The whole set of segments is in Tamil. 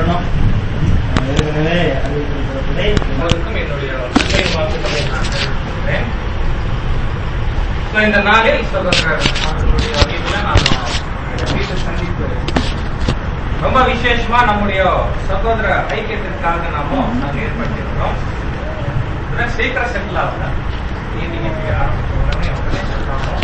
வரணும் நான் ஏற்கனவே அறிவித்திருக்கிறதை உங்களுக்கும் என்னுடைய நன்றி வாழ்த்துக்களை நான் தெரிவித்துக்கிறேன். So, இந்த நாளில் சகோதரர் அவர்களுடைய அறிவுல நாம இந்த வீட்டு சந்திப்பு ரொம்ப விசேஷமா நம்முடைய சகோதர ஐக்கியத்திற்காக நாம நாங்க ஏற்படுத்தியிருக்கிறோம் உடனே சீக்கிரம் செட்டில் ஆகுங்க மீட்டிங் ஆரம்பிச்ச உடனே உடனே செட்டில் ஆகும்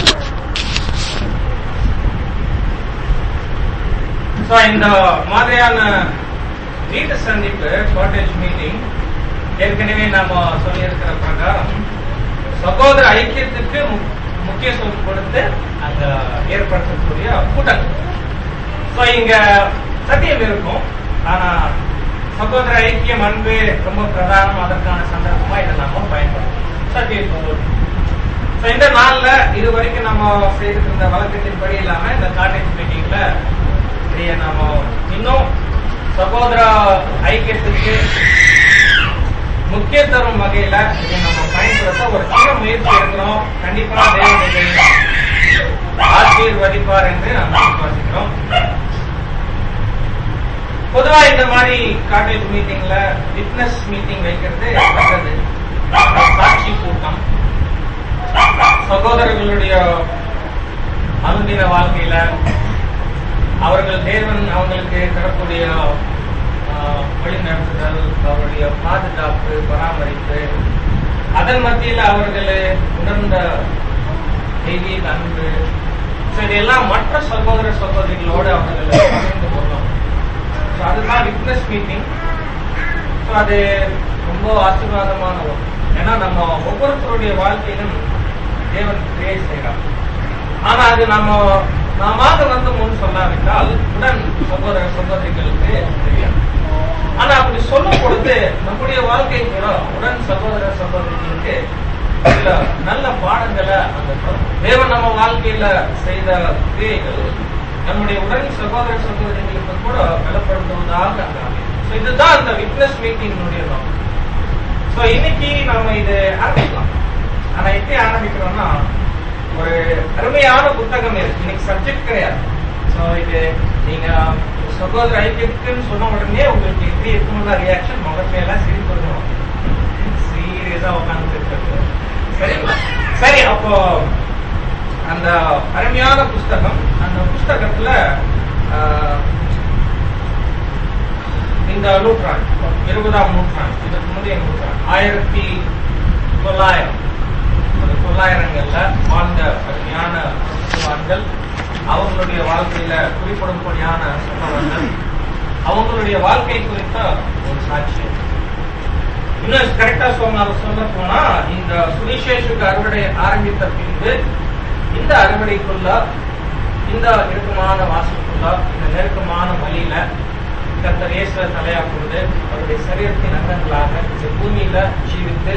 So, இந்த மாதிரியான வீட்டு சந்திப்பு காட்டேஜ் மீட்டிங் ஏற்கனவே நாம சொல்லியிருக்கிற பிரகாரம் சகோதர ஐக்கியத்துக்கு மு- முக்கியத்துவம் கொடுத்து அங்க ஏற்படுத்தக்கூடிய கூட்டங்கள் So, இங்க சத்தியம் இருக்கும் ஆனா சகோதர ஐக்கியம் அன்பு ரொம்ப பிரதானம் அதற்கான சந்தர்ப்பமா இதை நாம பயன்படுத்தணும் சத்தியத்தோடு So, இந்த நாள்ல இது வரைக்கும் நம்ம செய்துட்டு இருந்த வழக்கத்தின்படி இல்லாம இந்த காட்டேஜ் மீட்டிங்ல இதைய நாம இன்னும் சகோதர ஐக்கியத்துக்கு முக்கியத்துவம் வகையில இதை நம்ம பயன்படுத்த ஒரு சின்ன முயற்சி எடுக்கிறோம் கண்டிப்பா தேவன் இதை ஆசீர்வதிப்பார் என்று நாம் விசுவாசிக்கிறோம் பொதுவா இந்த மாதிரி காட்டேஜ் மீட்டிங்ல விட்னஸ் மீட்டிங் வைக்கிறது நல்லது சாட்சி கூட்டம் சகோதரர்களுடைய அனுதின வாழ்க்கையில அவர்கள் தேவன் அவங்களுக்கு தரக்கூடிய ஆஹ், வழிநடத்துதல் அவருடைய பாதுகாப்பு பராமரிப்பு அதன் மத்தியில் அவர்கள் உணர்ந்த தெய்வீக அன்பு So, இதெல்லாம் மற்ற சகோதர சகோதரிகளோடு அவர்கள் பகிர்ந்து கொள்ளும் So, அதுதான் விட்னஸ் மீட்டிங் ஸோ அது ரொம்ப ஆசீர்வாதமான ஒன்று ஏன்னா நம்ம ஒவ்வொருத்தருடைய வாழ்க்கையிலும் தேவன் கிரியேட் செய்கிறார் ஆனா அது நம்ம நாம வந்து முன் சொல்லாவிட்டால் உடன் சகோதர சகோதரிகளுக்கு தெரியும் ஆனா அப்படி சொல்லும் பொழுது நம்முடைய வாழ்க்கை கூட உடன் சகோதர சகோதரிகளுக்கு சில நல்ல பாடங்களை அந்த தரும். தேவன் நம்ம வாழ்க்கையில செய்த கிரியைகள் நம்முடைய உடன் சகோதர சகோதரிகளுக்கு கூட பலப்படுத்துவதாக அங்க அமையும். So இதுதான் அந்த விட்னஸ் மீட்டிங்கினுடைய நோக்கம் சோ இன்னைக்கு நாம இது ஆரம்பிக்கலாம் ஆனா எப்படி ஆரம்பிக்கிறோம்னா ஒரு அருமையான புத்தகம் இருக்கு இன்னைக்கு சப்ஜெக்ட் கிடையாது சோ இது நீங்க சகோதர ஐக்கியத்துக்குன்னு சொன்ன உடனே உங்களுக்கு எப்படி இருக்கும்ல ரியாக்ஷன் முகத்துல எல்லாம் சிரிப்பு வரும் சீரியஸா உட்கார்ந்து இருக்கிறது சரிங்களா சரி அப்போ அந்த அருமையான புஸ்தகம் அந்த புஸ்தகத்துல ஆஹ், இந்த நூற்றாண்டு இருபதாம் நூற்றாண்டு இதற்கு முந்தைய நூற்றாண்டு ஆயிரத்தி தொள்ளாயிரம் அந்த தொள்ளாயிரங்கள்ல வாழ்ந்த அருமையான சுவான்கள் அவங்களுடைய வாழ்க்கையில குறிப்பிடும்படியான சம்பவங்கள் அவங்களுடைய வாழ்க்கை குறித்த ஒரு சாட்சியம் இன்னும் கரெக்டா சொன்ன சொல்ல போனா இந்த சுவிசேஷுக்கு அறுவடை ஆரம்பித்த பின்பு இந்த அறுவடைக்குள்ள இந்த இறுக்கமான வாசலுக்குள்ள இந்த நெருக்கமான வழியில கர்த்தர் இயேசுவை தலையா கொடுத்து அவருடைய சரீரத்தின் அங்கங்களாக இந்த பூமியில ஜீவித்து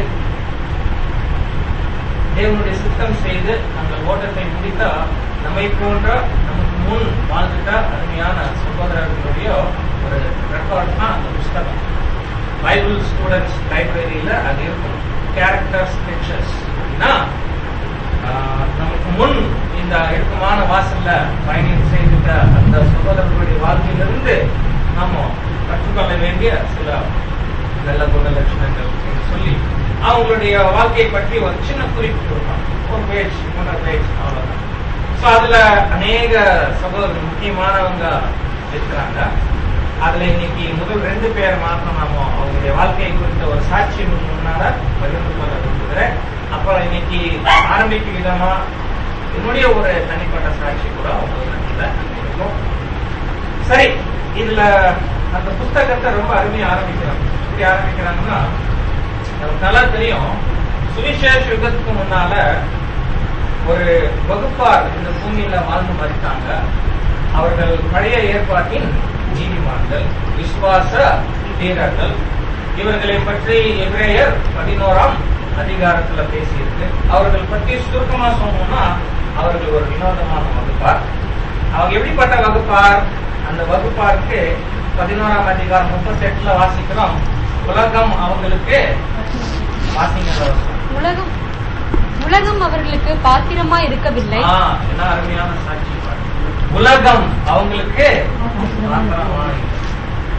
தேவனுடைய சுத்தம் செய்து அந்த ஓட்டத்தை முடித்த நம்மை போன்ற நமக்கு முன் வாழ்ந்துட்ட அருமையான சகோதரர்களுடைய ஒரு ரெக்கார்ட் தான் அந்த புஸ்தகம் பைபிள் ஸ்டூடெண்ட்ஸ் லைப்ரரியில அது இருக்கும் கேரக்டர் ஸ்கெச்சஸ் அப்படின்னா ஆஹ், நமக்கு முன் இந்த இறுக்கமான வாசல்ல பயணம் செய்துட்ட அந்த சகோதரர்களுடைய வாழ்க்கையிலிருந்து நாம கற்றுக்கொள்ள வேண்டிய சில நல்ல குண லட்சணங்கள் என்று சொல்லி அவங்களுடைய வாழ்க்கையை பற்றி ஒரு சின்ன குறிப்பு கொடுப்பாங்க ஒரு பேஜ் மூணு பேஜ் அவ்வளவுதான் ஸோ அதுல அநேக சகோதரர் முக்கியமானவங்க இருக்கிறாங்க அதுல இன்னைக்கு முதல் ரெண்டு பேர் மாத்திரம் நாம அவங்களுடைய வாழ்க்கையை குறித்த ஒரு சாட்சி முன்னால பகிர்ந்து கொள்ள விரும்புகிறேன் அப்புறம் இன்னைக்கு ஆரம்பிக்கும் விதமா என்னுடைய ஒரு தனிப்பட்ட சாட்சி கூட உங்களுக்கு இருக்கும் சரி இதுல அந்த புஸ்தகத்தை ரொம்ப அருமையா ஆரம்பிக்கிறாங்க எப்படி ஆரம்பிக்கிறாங்கன்னா நமக்கு நல்லா தெரியும் சுவிசேஷ யுகத்துக்கு முன்னால ஒரு வகுப்பார் இந்த பூமியில வாழ்ந்து மறித்தாங்க அவர்கள் பழைய ஏற்பாட்டின் நீதிமான்கள் விசுவாச வீரர்கள் இவர்களை பற்றி எபிரேயர் பதினோராம் அதிகாரத்துல பேசியிருக்கு அவர்கள் பற்றி சுருக்கமா சொல்லணும்னா அவர்கள் ஒரு வினோதமான வகுப்பார் அவங்க எப்படிப்பட்ட வகுப்பார் அந்த வகுப்பாருக்கு பதினோராம் அதிகாரம் முப்பத்தி எட்டுல வாசிக்கிறோம் உலகம் அவங்களுக்கு வாசிங்க அந்த வசனம். உலகம் உலகம் அவர்களுக்கு பாத்திரமா இருக்கவில்லை ஆ, என்ன அருமையான சாட்சி பாருங்க. உலகம் அவங்களுக்கு மாத்திரமா இருக்கு.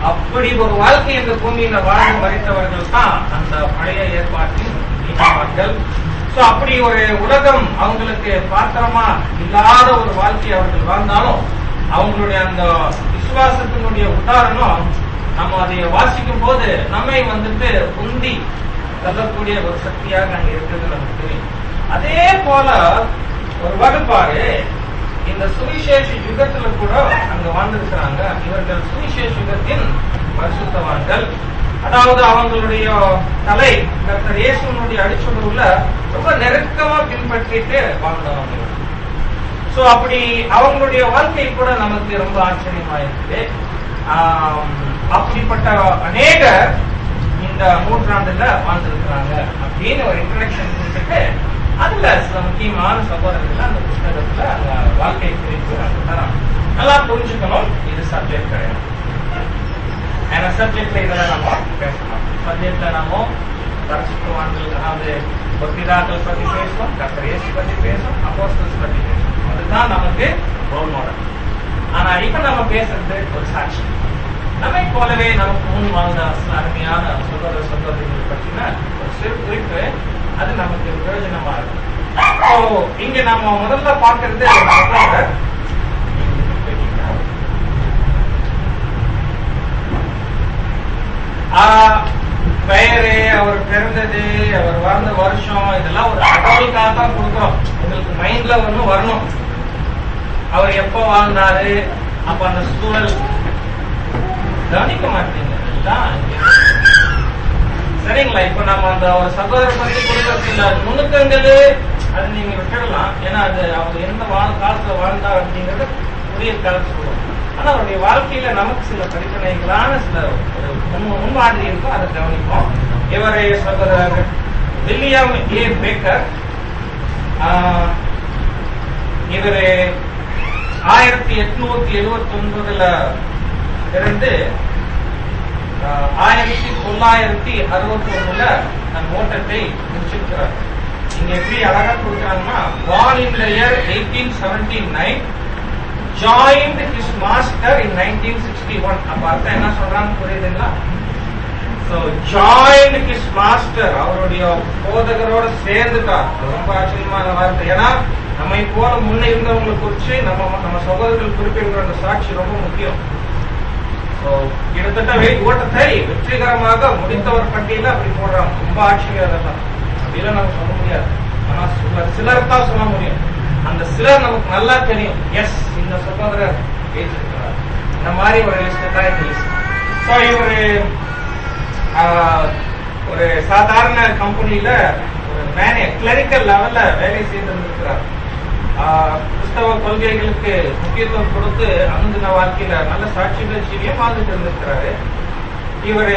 அப்படி ஒரு வாழ்க்கை இந்த பூமியில வாழ்ந்து மறைத்தவர்கள் தான் அந்த பழைய ஏற்பாட்டின் நீதிமான்கள் சோ அப்படி ஒரு உலகம் அவங்களுக்கு பாத்திரமா இல்லாத ஒரு வாழ்க்கை அவர்கள் வாழ்ந்தாலும் அவங்களுடைய அந்த விசுவாசத்தினுடைய உதாரணம் நம்ம அதை வாசிக்கும் போது நம்மை வந்துட்டு உந்தி தள்ளக்கூடிய ஒரு சக்தியாக அங்க இருக்கிறது நமக்கு தெரியும் அதே போல ஒரு வகுப்பாரு இந்த சுவிசேஷ யுகத்துல கூட அங்க வாழ்ந்திருக்கிறாங்க இவர்கள் சுவிசேஷ யுகத்தின் பரிசுத்தவான்கள் அதாவது அவங்களுடைய தலை டாக்டர் இயேசுனுடைய அடிச்சுடவுல ரொம்ப நெருக்கமா பின்பற்றிட்டு வாழ்ந்தவங்க சோ அப்படி அவங்களுடைய வாழ்க்கை கூட நமக்கு ரொம்ப ஆச்சரியமா இருக்குது ஆம், அப்படிப்பட்ட அநேகர் இந்த நூற்றாண்டுல வாழ்ந்திருக்கிறாங்க அப்படின்னு ஒரு இன்ட்ரடக்ஷன் கொடுத்துட்டு அதுல சில முக்கியமான சகோதரர்கள் அந்த புத்தகத்துல அந்த வாழ்க்கை குறித்து அங்க தராங்க நல்லா புரிஞ்சுக்கணும் இது சப்ஜெக்ட் கிடையாது ஏன்னா சப்ஜெக்ட்ல இதெல்லாம் நம்ம பேசலாம் சப்ஜெக்ட்ல நாம பரிசுத்தவான்கள் அதாவது பக்திதாக்கள் பத்தி பேசுவோம் டாக்டர் இயேசு பத்தி பேசுவோம் அப்போஸ்தலஸ் பத்தி பேசுவோம் அதுதான் நமக்கு ரோல் மாடல் ஆனா இப்ப நம்ம பேசுறது ஒரு சாட்சி நம்மை போலவே நமக்கு முன் வாழ்ந்த சில அருமையான சகோதர சகோதரிகள் பற்றின ஒரு சிறு குறிப்பு அது நமக்கு பிரயோஜனமா இருக்கும் So, இங்க நாம முதல்ல பார்க்கறது ஒரு சகோதரர் ஆஹ், பெயரு அவர் பிறந்தது அவர் வாழ்ந்த வருஷம் இதெல்லாம் ஒரு தகவலுக்காக தான் கொடுக்குறோம் உங்களுக்கு மைண்ட்ல ஒண்ணு வரணும் அவர் எப்ப வாழ்ந்தாரு அப்ப அந்த சூழல் கவனிக்க மாட்டீங்க இதுதான் இங்க. சரிங்களா இப்ப நம்ம அந்த ஒரு சகோதர பத்தி கொடுக்கறதுல நுணுக்கங்கள் அது நீங்க விட்டுடலாம் ஏன்னா அது அவங்க எந்த வாழ் காலத்துல வாழ்ந்தா அப்படிங்கறது புதிய காலத்துல சொல்லுவோம் ஆனா அவருடைய வாழ்க்கையில நமக்கு சில படிப்பினைகளான சில ஒரு முன்- முன்மாதிரி இருக்கும் அதை கவனிப்போம் இவரை சகோதரர் வில்லியம் ஏ பேக்கர் ஆஹ், இவரு ஆயிரத்தி எட்நூத்தி எழுபத்தி ஒன்பதுல இருந்து ஆஹ், ஆயிரத்தி தொள்ளாயிரத்தி அறுபத்தி ஒண்ணுல தன் ஓட்டத்தை முடிச்சிருக்கிறார் இங்க எப்படி அழகா கொடுக்குறாங்கன்னா born in the year 1879 joined his master in 1961 அப்ப அர்த்தம் என்ன சொல்றான்னு புரியுதுங்களா So, joined his master அவருடைய போதகரோட சேர்ந்துட்டார் அது ரொம்ப ஆச்சரியமான வார்த்தை ஏன்னா நம்மை போல முன்ன இருந்தவங்களை குறிச்சு நம்ம நம்ம சகோதரர்கள் குறிப்பிடுகிற அந்த சாட்சி ரொம்ப முக்கியம் So, கிட்டத்தட்ட வே- ஓட்டத்தை வெற்றிகரமாக முடித்தவர் பட்டியல அப்படி போடுறாங்க ரொம்ப ஆச்சரியம் அதெல்லாம் அப்படிலாம் நம்ம சொல்ல முடியாது ஆனா சிலர் சிலர் தான் சொல்ல முடியும் அந்த சிலர் நமக்கு நல்லா தெரியும் எஸ் இந்த சகோதரர் ஜெயிச்சிருக்கிறார் இந்த மாதிரி ஒரு லிஸ்ட் தான் இந்த லிஸ்ட் ஸோ இவரு ஆஹ், ஒரு சாதாரண கம்பெனியில ஒரு மேனே கிளரிக்கல் லெவல்ல வேலை செய்திருந்திருக்கிறார் ஆஹ், கிறிஸ்தவ கொள்கைகளுக்கு முக்கியத்துவம் கொடுத்து அனுதின வாழ்க்கையில நல்ல சாட்சிகள் ஜீவியம் வாழ்ந்துட்டு இருந்திருக்கிறாரு இவரு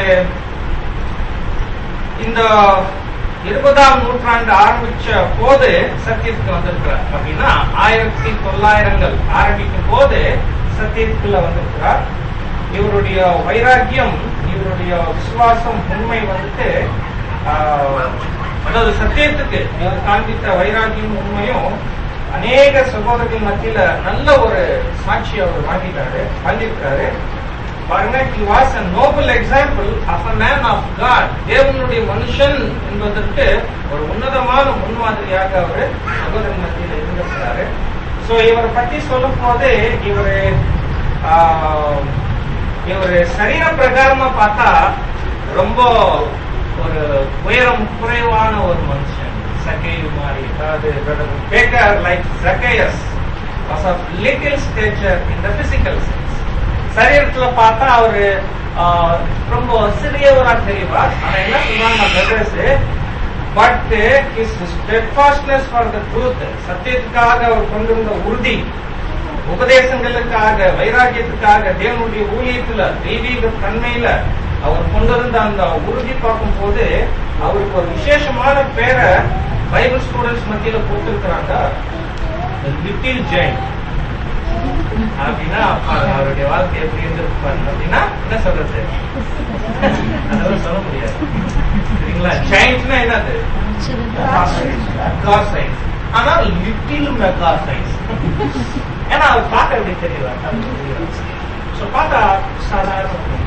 இந்த இருபதாம் நூற்றாண்டு ஆரம்பிச்ச போது சத்தியத்துக்கு வந்திருக்கிறார் அப்படின்னா ஆயிரத்தி தொள்ளாயிரங்கள் ஆரம்பிக்கும் போது சத்தியத்துக்குள்ள வந்திருக்கிறார் இவருடைய வைராக்கியம் இவருடைய விசுவாசம் உண்மை வந்துட்டு ஆஹ், அதாவது சத்தியத்துக்கு இவர் காண்பித்த வைராக்கியம் உண்மையும் அநேக சகோதரர்கள் மத்தியில நல்ல ஒரு சாட்சி அவர் வாங்கிட்டாரு வாங்கியிருக்காரு பாருங்க he was a noble example of a man of God தேவனுடைய மனுஷன் என்பதற்கு ஒரு உன்னதமான முன்மாதிரியாக அவர் சகோதரன் மத்தியில் இருந்திருக்கிறாரு சோ இவரை பத்தி சொல்லும் போது இவரு ஆஹ், இவரு சரீர பிரகாரமா பார்த்தா ரொம்ப ஒரு உயரம் குறைவான ஒரு மனுஷன் சகையு மாதிரி அதாவது Baker like Zacchaeus was of little stature in the physical sense சரீரத்துல பார்த்தா அவரு ஆஹ், ரொம்ப சிறியவரா தெரிவார் ஆனா என்ன சொல்றாங்க brothers but is steadfastness for the truth சத்தியத்துக்காக அவர் கொண்டிருந்த உறுதி உபதேசங்களுக்காக வைராக்கியத்துக்காக தேவனுடைய ஊழியத்துல தெய்வீக தன்மையில அவர் கொண்டிருந்த அந்த உறுதி பார்க்கும் போது அவருக்கு ஒரு விசேஷமான பேரை பைபிள் ஸ்டூடெண்ட்ஸ் மத்தியில கொடுத்திருக்கிறாங்க லிட்டில் ஜெயின் அப்படின்னா அப்ப அவருடைய வாழ்க்கை எப்படி இருந்திருப்பாரு அப்படின்னா என்ன சொல்றது அதெல்லாம் சொல்ல முடியாது சரிங்களா ஜெயின்ட்னா என்னது மெகா சைஸ் ஆனா லிட்டில் மெகா சைஸ் ஏன்னா அவர் பார்க்க எப்படி தெரியல சோ பார்த்தா சாதாரண மனுஷன்.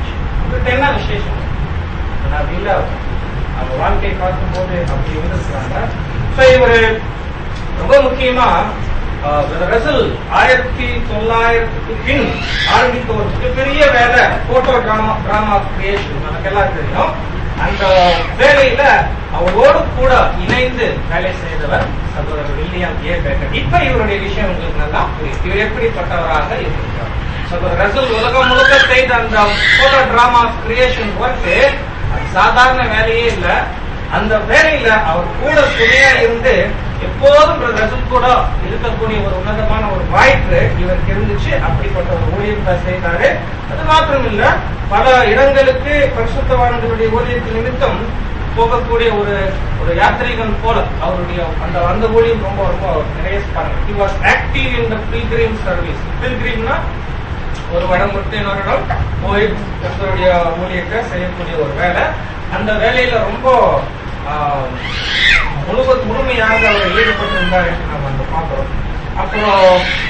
இவர்கிட்ட என்ன விசேஷம் நான் இல்ல அவங்க வாழ்க்கையை பார்க்கும்போது அப்படி இருந்திருக்கிறாங்க ஸோ இவர் ரொம்ப முக்கியமா ரசல் ஆயிரத்தி தொள்ளாயிரத்துக்கு பின் ஆரம்பித்த ஒரு மிகப்பெரிய வேலை போட்டோ டிராமா டிராமா கிரியேஷன் நமக்கு எல்லாம் தெரியும் அந்த வேலையில அவரோடு கூட இணைந்து வேலை செய்தவர் சகோதரர் வில்லியம் ஏ பேக்கர் இப்ப இவருடைய விஷயம் உங்களுக்கு நல்லா புரியும் இவர் எப்படிப்பட்டவராக இருக்கிறார் சகோதரர் ரசல் உலகம் முழுக்க செய்த அந்த போட்டோ டிராமா கிரியேஷன் ஒர்க் சாதாரண வேலையே இல்ல அந்த வேலையில அவர் கூட துணையா இருந்து எப்போதும் ரசல் கூட இருக்கக்கூடிய ஒரு உன்னதமான ஒரு வாய்ப்பு இவருக்கு இருந்துச்சு அப்படிப்பட்ட ஒரு ஊழியத்தை செய்தாரு அது மாத்திரம் இல்ல பல இடங்களுக்கு பரிசுத்தவான்களுடைய ஊழியத்து நிமித்தம் போகக்கூடிய ஒரு ஒரு யாத்திரிகன் போல அவருடைய அந்த அந்த ஊழியம் ரொம்ப ரொம்ப நிறைய பாருங்க he was active in the pilgrim service பில்கிரிம்னா ஒரு இடம் விட்டு இன்னொரு இடம் போய் கர்த்தருடைய ஊழியத்தை செய்யக்கூடிய ஒரு வேலை அந்த வேலையில ரொம்ப ஆஹ், முழுவது முழுமையாக அவர் ஈடுபட்டிருந்தார் என்று நாம் வந்து பார்க்கிறோம் அப்புறம்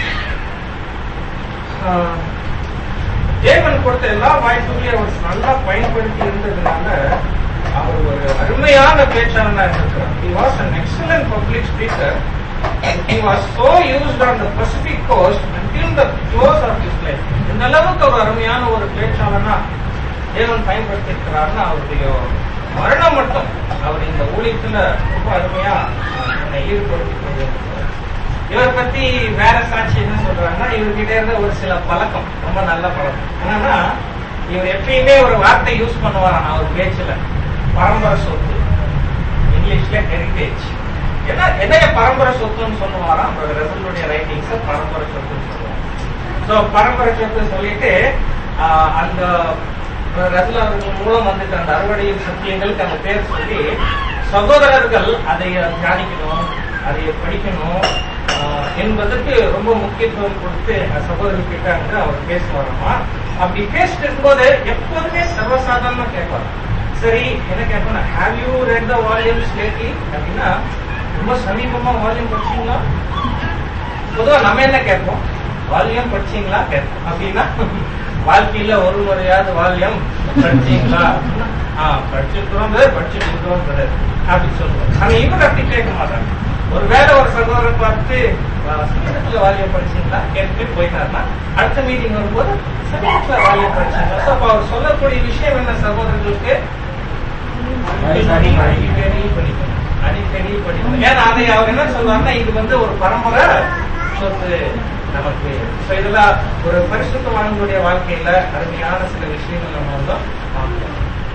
ஆஹ், தேவன் கொடுத்த எல்லா வாய்ப்புகளையும் அவர் நல்லா பயன்படுத்தி இருந்ததுனால அவர் ஒரு அருமையான பேச்சாளனா இருக்கிறார் he was an excellent public speaker and he was so used on the Pacific coast until the close of his life இந்த அளவுக்கு ஒரு அருமையான ஒரு பேச்சாளனா தேவன் பயன்படுத்தி இருக்கிறார்னு அவருடைய மரணம் மட்டும் அவர் இந்த ஊழியத்துல ரொம்ப அருமையா தன்னை ஈடுபடுத்தி கொண்டிருக்கிறார் இவர் பத்தி வேற சாட்சி என்ன சொல்றாங்கன்னா இவர்கிட்ட இருந்த ஒரு சில பழக்கம் ரொம்ப நல்ல பழக்கம் என்னன்னா இவர் எப்பயுமே ஒரு வார்த்தை யூஸ் பண்ணுவாராம் அவர் பேச்சுல பரம்பரை சொத்து இங்கிலீஷ்ல ஹெரிட்டேஜ் என்ன என்னைய பரம்பரை சொத்துன்னு சொல்லுவாராம் ரசலுடைய ரைட்டிங்ஸ் பரம்பரை சொத்துன்னு சொல்லுவாங்க சோ பரம்பரை சொத்து சொல்லிட்டு ஆஹ், அந்த ரசல் அவர்கள் மூலம் வந்துட்டு அந்த அறுவடையின் சத்தியங்களுக்கு அந்த பேர் சொல்லி சகோதரர்கள் அதை தியானிக்கணும் அதை படிக்கணும் ஆஹ், என்பதற்கு ரொம்ப முக்கியத்துவம் கொடுத்து அந்த சகோதரர்கிட்ட வந்து அவர் பேசுவாராமா அப்படி பேசிட்டு இருக்கும்போது எப்போதுமே சர்வசாதாரணமா கேட்பார் சரி என்ன கேட்போம் have you read the volumes lately அப்படின்னா ரொம்ப சமீபமா வால்யூம் படிச்சீங்களா பொதுவா நம்ம என்ன கேட்போம் வால்யூம் படிச்சீங்களா கேட்போம் அப்படின்னா வாழ்க்கையில ஒரு முறையாவது வால்யூம் படிச்சீங்களா ஆ படிச்சிருக்கிறோம் brother, படிச்சுட்டு இருக்கிறோம் brother. அப்படி சொல்லுவோம் ஆனா இவர் அப்படி கேட்க மாட்டாங்க ஒருவேளை ஒரு சகோதரர் பார்த்து "ஆ, சமீபத்துல வால்யூம் படிச்சீங்களா கேட்டு போயிட்டாருன்னா அடுத்த மீட்டிங் வரும்போது சமீபத்துல வால்யூம் படிச்சீங்களா So, அப்ப அவர் சொல்லக்கூடிய விஷயம் என்ன சகோதரர்களுக்கு அடிக்கடி அடிக்கடி படிக்கணும் அடிக்கடி படிக்கணும் ஏன்னா அதை அவர் என்ன சொல்றாருன்னா இது வந்து ஒரு பரம்பரை சொத்து நமக்கு So, இதுல ஒரு பரிசுத்தவான்களுடைய வாழ்க்கையில அருமையான சில விஷயங்கள் நம்ம வந்து பார்க்கலாம்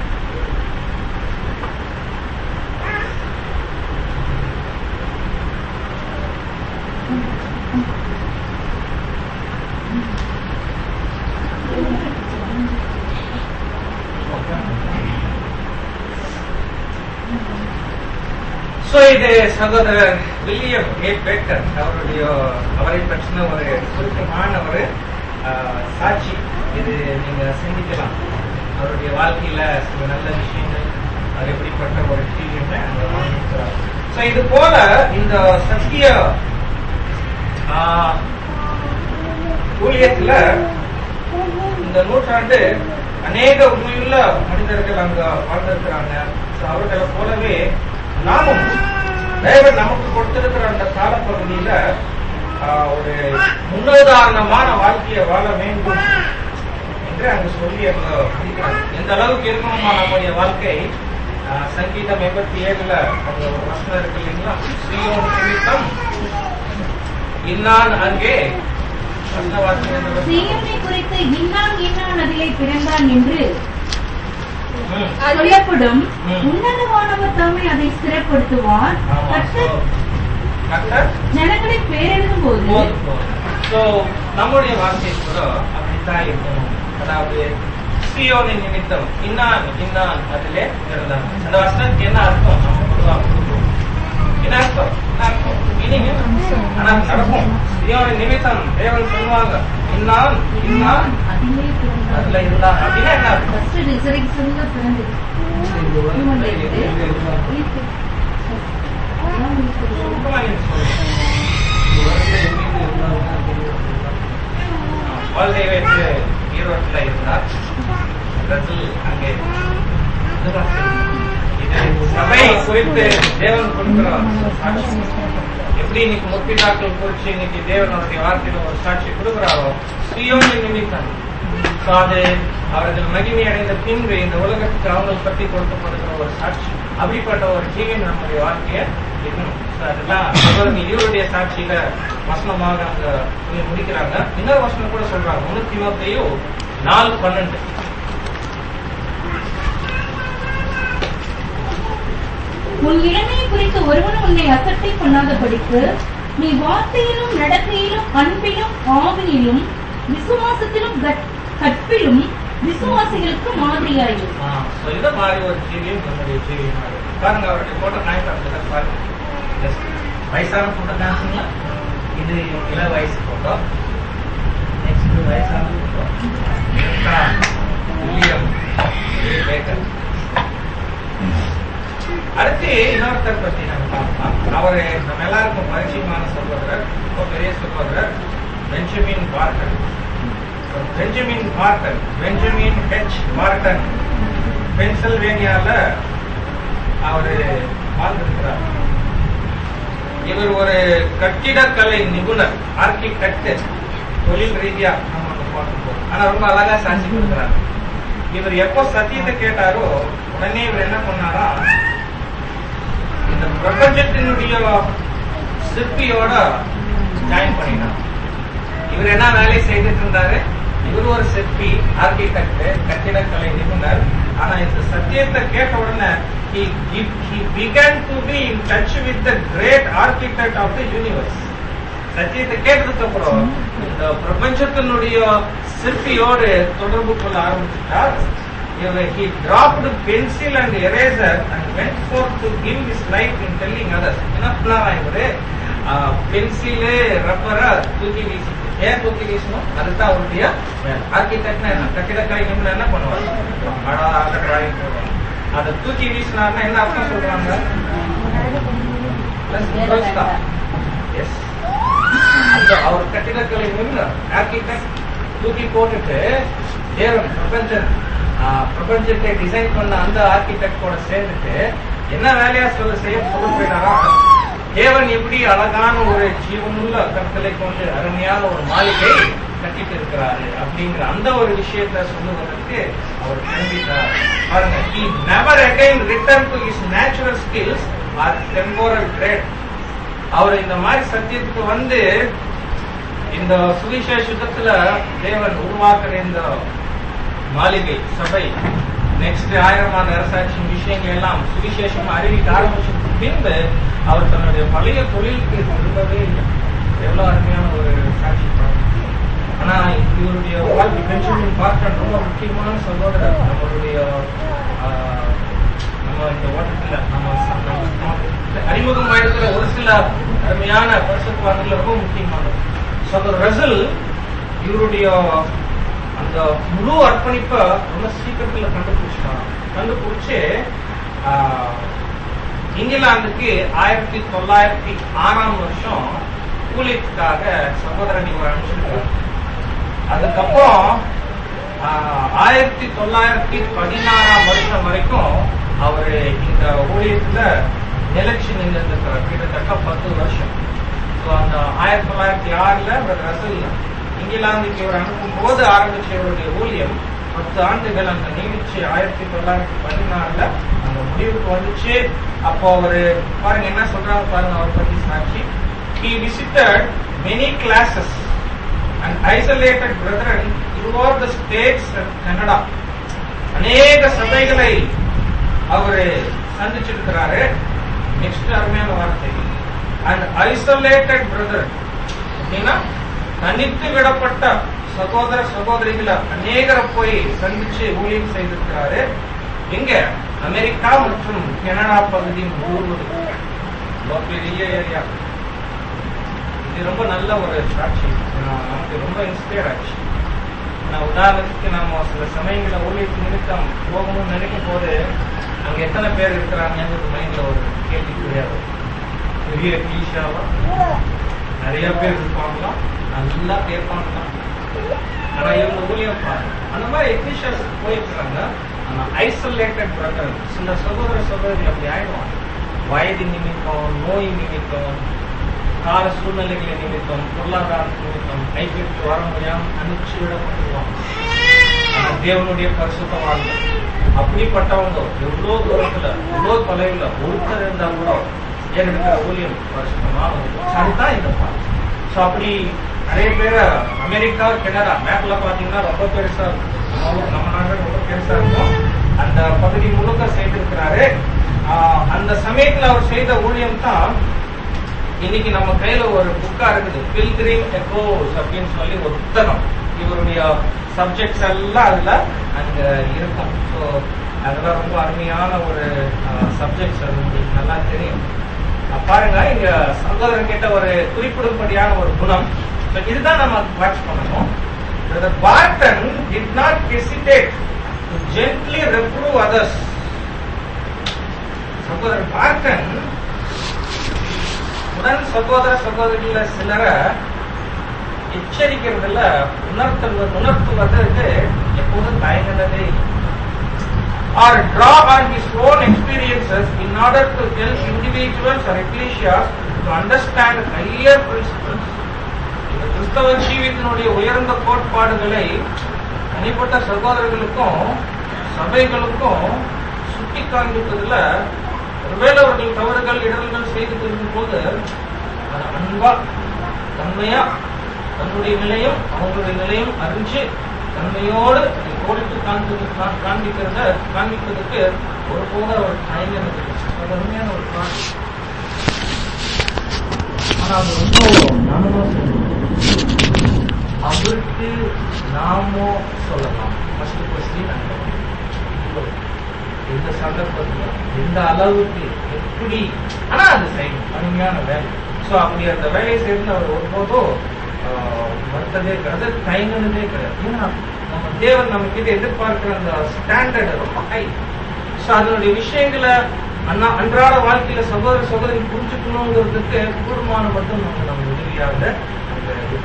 சோ இது சகோதரர் வில்லியம் ஏ பேக்கர் அவருடைய அவரை பற்றின ஒரு சுருக்கமான ஒரு ஆஹ், சாட்சி இது நீங்க சிந்திக்கலாம் அவருடைய வாழ்க்கையில சில நல்ல விஷயங்கள் அவர் எப்படிப்பட்ட ஒரு டீம் சோ இது போல இந்த சத்திய ஆஹ், ஊழியத்துல இந்த நூற்றாண்டு அநேக உண்மையுள்ள மனிதர்கள் அங்க வாழ்ந்திருக்கிறாங்க So, அவர்களை போலவே நாமும் தேவன் நமக்கு கொடுத்திருக்கிற அந்த காலப்பகுதியில ஆஹ், ஒரு முன்னுதாரணமான வாழ்க்கையை வாழ வேண்டும் என்று அங்க சொல்லி அங்க முடிக்கிறாங்க எந்த அளவுக்கு இருக்கணுமா நம்முடைய வாழ்க்கை ஆஹ், சங்கீதம் எண்பத்தி ஏழுல அங்க ஒரு வசனம் இருக்கு இல்லைங்களா ஸ்ரீயோன் நிமித்தம் இன்னான் அங்கே வசன வாசனை என்ன வருது? சீயோனை குறித்து இன்னான் இன்னான் அதிலே பிறந்தான் என்று ம். சொல்லப்படும் ம். உன்னதமானவர் தாமே அதை ஸ்திரப்படுத்துவார் ஆமா. கர்த்தர் So, கர்த்தர் ஜனங்களின் பேரெழுதும் போது போதும் போதும். So, நம்முடைய வாழ்க்கை கூட அப்படித்தான் இருக்கணும் அதாவது சியோனின் நிமித்தம் இன்னான் இன்னான் அதிலே இருந்தான் அந்த வசனத்துக்கு என்ன அர்த்தம் நம்ம பொதுவா கொடுப்போம். என்ன அர்த்தம் என்ன அர்த்தம் மீனிங் ஆனா நடக்கும் சியோனின் நிமித்தம் தேவன் சொல்லுவாங்க இன்னான் இன்னான் அதிலே பிறந்தான் அதுல இருந்தான் அப்படின்னா என்ன அர்த்தம் ஃபர்ஸ்ட் ரிசர்வேஷன்ல பிறந்து இவன்ல இருந்து ஈர்ப்பு. அதான் ஈர்ப்பு. சுருக்கமா நீங்க சொல்லுங்க வாழ்க்கை வைத்து ஈரோட்டில் இருந்தார் ரசல் அங்கே இதுதான் இது சபை குறித்து தேவன் கொடுக்கிற சாட்சி எப்படி இன்னைக்கு முற்பிதாக்கள் குறிச்சு இன்னைக்கு தேவனுடைய வார்த்தையில ஒரு சாட்சி கொடுக்குறாரோ சுயோனி நிமித்தம் So, அது அவர்கள் மகிமை அடைந்த பின்பு இந்த உலகத்துக்கு அவங்களை பற்றி கொடுக்கப்படுகிற ஒரு சாட்சி அப்படிப்பட்ட ஒரு ஜீவன் நம்முடைய வாழ்க்கைய இருக்கணும் So, அதெல்லாம் சகோதரன் இவருடைய சாட்சியில வசனமாக அங்க சொல்லி முடிக்கிறாங்க இன்னொரு வசனம் கூட சொல்றாங்க முன்னூத்தி இருபத்தையும் நாலு பன்னெண்டு உன் இளமையை குறித்து ஒருவனும் உன்னை அசட்டை பண்ணாதபடிக்கு நீ வார்த்தையிலும் நடக்கையிலும் அன்பிலும் ஆவியிலும் விசுவாசத்திலும் கட்- கற்பிலும் விசுவாசிகளுக்கு மாதிரியாயிரு ஆ, so இத மாதிரி ஒரு ஜீவியம் நம்முடைய ஜீவியம் மாதிரி. பாருங்க அவருடைய போட்டோ நாய்க்கு அப்படிதான் பாருங்க Just வயசான போட்டோ காசுங்களா இது இள வயசு போட்டோ நெக்ஸ்ட் வயசான போட்டோ வில்லியம் பேக்கர் அடுத்து இன்னொருத்தர் பத்தி நம்ம பார்க்கலாம் அவரு நம்ம எல்லாருக்கும் பரிச்சயமான சகோதரர் ரொம்ப பெரிய சகோதரர் Benjamin Parker Benjamin Parker Benjamin H Parker பென்சில்வேனியால அவரு வாழ்ந்திருக்கிறார் இவர் ஒரு கட்டிடக்கலை நிபுணர் ஆர்கிடெக்ட் தொழில் ரீதியா நம்ம அங்க பார்க்கும்போது ஆனா ரொம்ப அழகா சாட்சி கொடுக்கிறார் இவர் எப்போ சத்தியத்தை கேட்டாரோ உடனே இவர் என்ன பண்ணாரா இந்த பிரபஞ்சத்தினுடைய சிற்பியோட ஜாயின் பண்ணினார் இவர் என்ன வேலை செய்துட்டு இருந்தாரு இவர் ஒரு சிற்பி ஆர்கிடெக்ட் கட்டிடக்கலை நிபுணர் ஆனா இந்த சத்தியத்தை கேட்ட உடனே he he- he began to be in touch with the great architect of the universe சத்தியத்தை கேட்டதுக்கு அப்புறம் இந்த பிரபஞ்சத்தினுடைய சிற்பியோடு தொடர்பு கொள்ள ஆரம்பிச்சிட்டார் இவர் he dropped pencil and eraser and went forth to give his life in telling others என்ன பண்ணாரா இவரு பென்சிலு ரப்பரை தூக்கி வீசி ஏன் தூக்கி வீசணும் அதுதான் அவருடைய ஆர்கிடெக்ட்னா என்ன கட்டிடக்கலை நிபுணர் என்ன பண்ணுவார் அழகாக டிராயிங் போடுவாங்க அதை தூக்கி வீசினார்னா என்ன அர்த்தம் சொல்றாங்க எஸ் அந்த அவர் கட்டிடக்கலை நிபுணர் ஆர்கிடெக்ட் தூக்கி போட்டுட்டு தேவன் பிரபஞ்சன் ஆ, பிரபஞ்சத்தை டிசைன் பண்ண அந்த ஆர்கிடெக்டோட சேர்ந்துட்டு என்ன வேலையா சொல்ல செய்ய சொல்ல போயிட்டாரா தேவன் எப்படி அழகான ஒரு ஜீவனுள்ள கற்களை கொண்டு அருமையான ஒரு மாளிகை கட்டிட்டு இருக்கிறாரு அப்படிங்கிற அந்த ஒரு விஷயத்தை சொல்லுவதற்கு அவர் கிளம்பிட்டார் பாருங்க he never again returned to his natural skills or temporal trade அவர் இந்த மாதிரி சத்தியத்துக்கு வந்து இந்த சுவிசேஷத்துல தேவன் உருவாக்குற இந்த மாளிகை சபை நெக்ஸ்ட் ஆயிரமான அரசாட்சியின் விஷயங்கள் எல்லாம் சுவிசேஷம் அறிவிக்க ஆரம்பிச்சதுக்கு பின்பு அவர் தன்னுடைய பழைய தொழிலுக்கு திரும்பவே இல்லை எவ்வளவு அருமையான ஒரு சாட்சி பாருங்க. ஆனா இவருடைய வாழ்க்கை பெஞ்சமின் பார்க்கன் ரொம்ப முக்கியமான சகோதரர் நம்மளுடைய ஆஹ், நம்ம இந்த ஓட்டத்துல நம்ம ச- நம்ம ச- அறிமுகம் ஆயிருக்கிற ஒரு சில அருமையான பரிசுத்தவான்கள் ரொம்ப முக்கியமானது சகோதரர் ரசல் இவருடைய அந்த முழு அர்ப்பணிப்பை ரொம்ப சீக்கிரத்துல கண்டுபிடிச்சிட்டாங்க கண்டுபிடிச்சு ஆஹ், இங்கிலாந்துக்கு ஆயிரத்தி தொள்ளாயிரத்தி ஆறாம் வருஷம் கூலிக்காக சகோதரன் இவர் அனுப்பிச்சிருக்காரு அதுக்கப்புறம் ஆஹ், ஆயிரத்தி தொள்ளாயிரத்தி பதினாறாம் வருஷம் வரைக்கும் அவரு இந்த ஊழியத்துல நிலச்சி நின்றுருக்கிறார் கிட்டத்தட்ட பத்து வருஷம் ஸோ அந்த ஆயிரத்தி தொள்ளாயிரத்தி ஆறுல அவர் ரசல் இங்கிலாந்துக்கு இவர் அனுப்பும் போது ஆரம்பிச்ச இவருடைய ஊழியம் பத்து ஆண்டுகள் அந்த நீடிச்சு ஆயிரத்தி தொள்ளாயிரத்தி பதினாறுல அந்த முடிவுக்கு வந்துச்சு அப்போ அவரு பாருங்க என்ன சொல்றாங்க பாருங்க அவர் பத்தி சாட்சி he visited many classes and isolated brethren throughout the states of Canada அநேக சபைகளை அவரு சந்திச்சிருக்கிறாரு நெக்ஸ்ட் அருமையான வார்த்தை அண்ட் ஐசோலேட்டட் பிரதர் அப்படின்னா தனித்து விடப்பட்ட சகோதர சகோதரிகளை அநேகரை போய் சந்திச்சு ஊழியம் செய்திருக்கிறாரு எங்க அமெரிக்கா மற்றும் கனடா பகுதி முழுவதும் ரொம்ப பெரிய ஏரியா இது ரொம்ப நல்ல ஒரு சாட்சி நான் நமக்கு ரொம்ப இன்ஸ்பயர் ஆச்சு நான் உதாரணத்துக்கு நாம சில சமயங்கள ஊழியத்து நிமித்தம் போகணும்னு நினைக்கும் போது அங்க எத்தனை பேர் இருக்கிறாங்கன்னு மைண்ட்ல ஒரு கேள்வி கிடையாது பெரிய கிளீஷாவா நிறைய பேர் இருப்பாங்களாம் நல்லா கேட்பாங்களாம் ஆனா இவங்க ஊழியம் பாருங்க அந்த மாதிரி எக்னிஷியஸ் போயிருக்கிறாங்க ஆனா ஐசோலேட்டட் பிரதர் சில சகோதர சகோதரி அப்படி ஆயிடுவாங்க வயது நிமித்தம் நோய் நிமித்தம் கால சூழ்நிலைகளை நிமித்தம் பொருளாதார நிமித்தம் கைப்பற்றி வர முடியாம அனுப்பிச்சு விடப்பட்டுருவாங்க ஆனா தேவனுடைய பரிசுத்தவாங்க அப்படிப்பட்டவங்க எவ்வளவு தூரத்துல எவ்வளவு தொலைவுல ஒருத்தர் இருந்தா கூட ஏறெடுக்கிற ஊழியம் பரிசுத்தமாக அதுதான் இந்த பாடம் ஸோ அப்படி நிறைய பேர் அமெரிக்கா கனடா மேப்ல பாத்தீங்கன்னா ரொம்ப பெருசா இருக்கும் நம்ம ஊர், நம்ம நாடு ரொம்ப பெருசா இருக்கும் அந்த பகுதி முழுக்க செய்திருக்கிறாரு ஆஹ் அந்த சமயத்துல அவர் செய்த ஊழியம் தான் இன்னைக்கு நம்ம கையில ஒரு புக்கா இருக்குது பில்கிரிம் எக்கோஸ் அப்படின்னு சொல்லி ஒரு புத்தகம் இவருடைய சப்ஜெக்ட்ஸ் எல்லாம் அதுல அங்க இருக்கும் ஸோ அதெல்லாம் ரொம்ப அருமையான ஒரு சப்ஜெக்ட்ஸ் அது உங்களுக்கு நல்லா தெரியும் அஹ் பாருங்க இங்க சகோதரன் கிட்ட ஒரு குறிப்பிடும்படியான ஒரு குணம் So இதுதான் நம்ம வாட்ச் பண்ணணும் The Barton did not hesitate to gently reprove others. சகோதரர் பார்க்கன் உடன் சகோதர சகோதரிகள சிலரை எச்சரிக்கிறதுல உணர்த்துவது உணர்த்துவதற்கு எப்போதும் தயங்கினதே இல்லை. or draw on his own experiences in order to help individuals or ecclesias to understand higher principles. இந்த கிறிஸ்தவ ஜீவித்தினுடைய உயர்ந்த கோட்பாடுகளை தனிப்பட்ட சகோதரர்களுக்கும் சபைகளுக்கும் சுட்டி காண்பிப்பதுல ஒருவேளை அவர்கள் தவறுகள் இடர்கள் செய்து கொள்ளும் போது அது அன்பா தன்மையா தன்னுடைய நிலையும் அவங்களுடைய நிலையும் அறிஞ்சு தன்மையோடு அதை கோடிட்டு காண்பித்து கா- காண்பிக்கிறத காண்பிப்பதற்கு ஒருபோது அவர் தயங்கினது இல்லை. அது உண்மையான ஒரு காரணம் ஆனா அது ரொம்ப நாமமா சொல்லணும் அவருக்கு நாமோ சொல்லலாம் ஃபர்ஸ்ட் கொஸ்டின் எந்த சந்தர்ப்பத்துல எந்த அளவுக்கு எப்படி ஆனா அது செய்யணும் அருமையான வேலை சோ அப்படி அந்த வேலையை செய்து அவர் ஒருபோதும் ஆஹ், மறுத்ததே கிடையாது தயங்கினதே கிடையாது ஏன்னா நம்ம தேவன் நம்ம கிட்ட எதிர்பார்க்கிற அந்த ஸ்டாண்டர்ட் ரொம்ப ஹை சோ அதனுடைய விஷயங்களை அண்ணா அன்றாட வாழ்க்கையில சகோதர சகோதரி புரிஞ்சுக்கணுங்கிறதுக்கு கூடுமான மட்டும் நம்ம நம்ம உதவியாக அந்த இது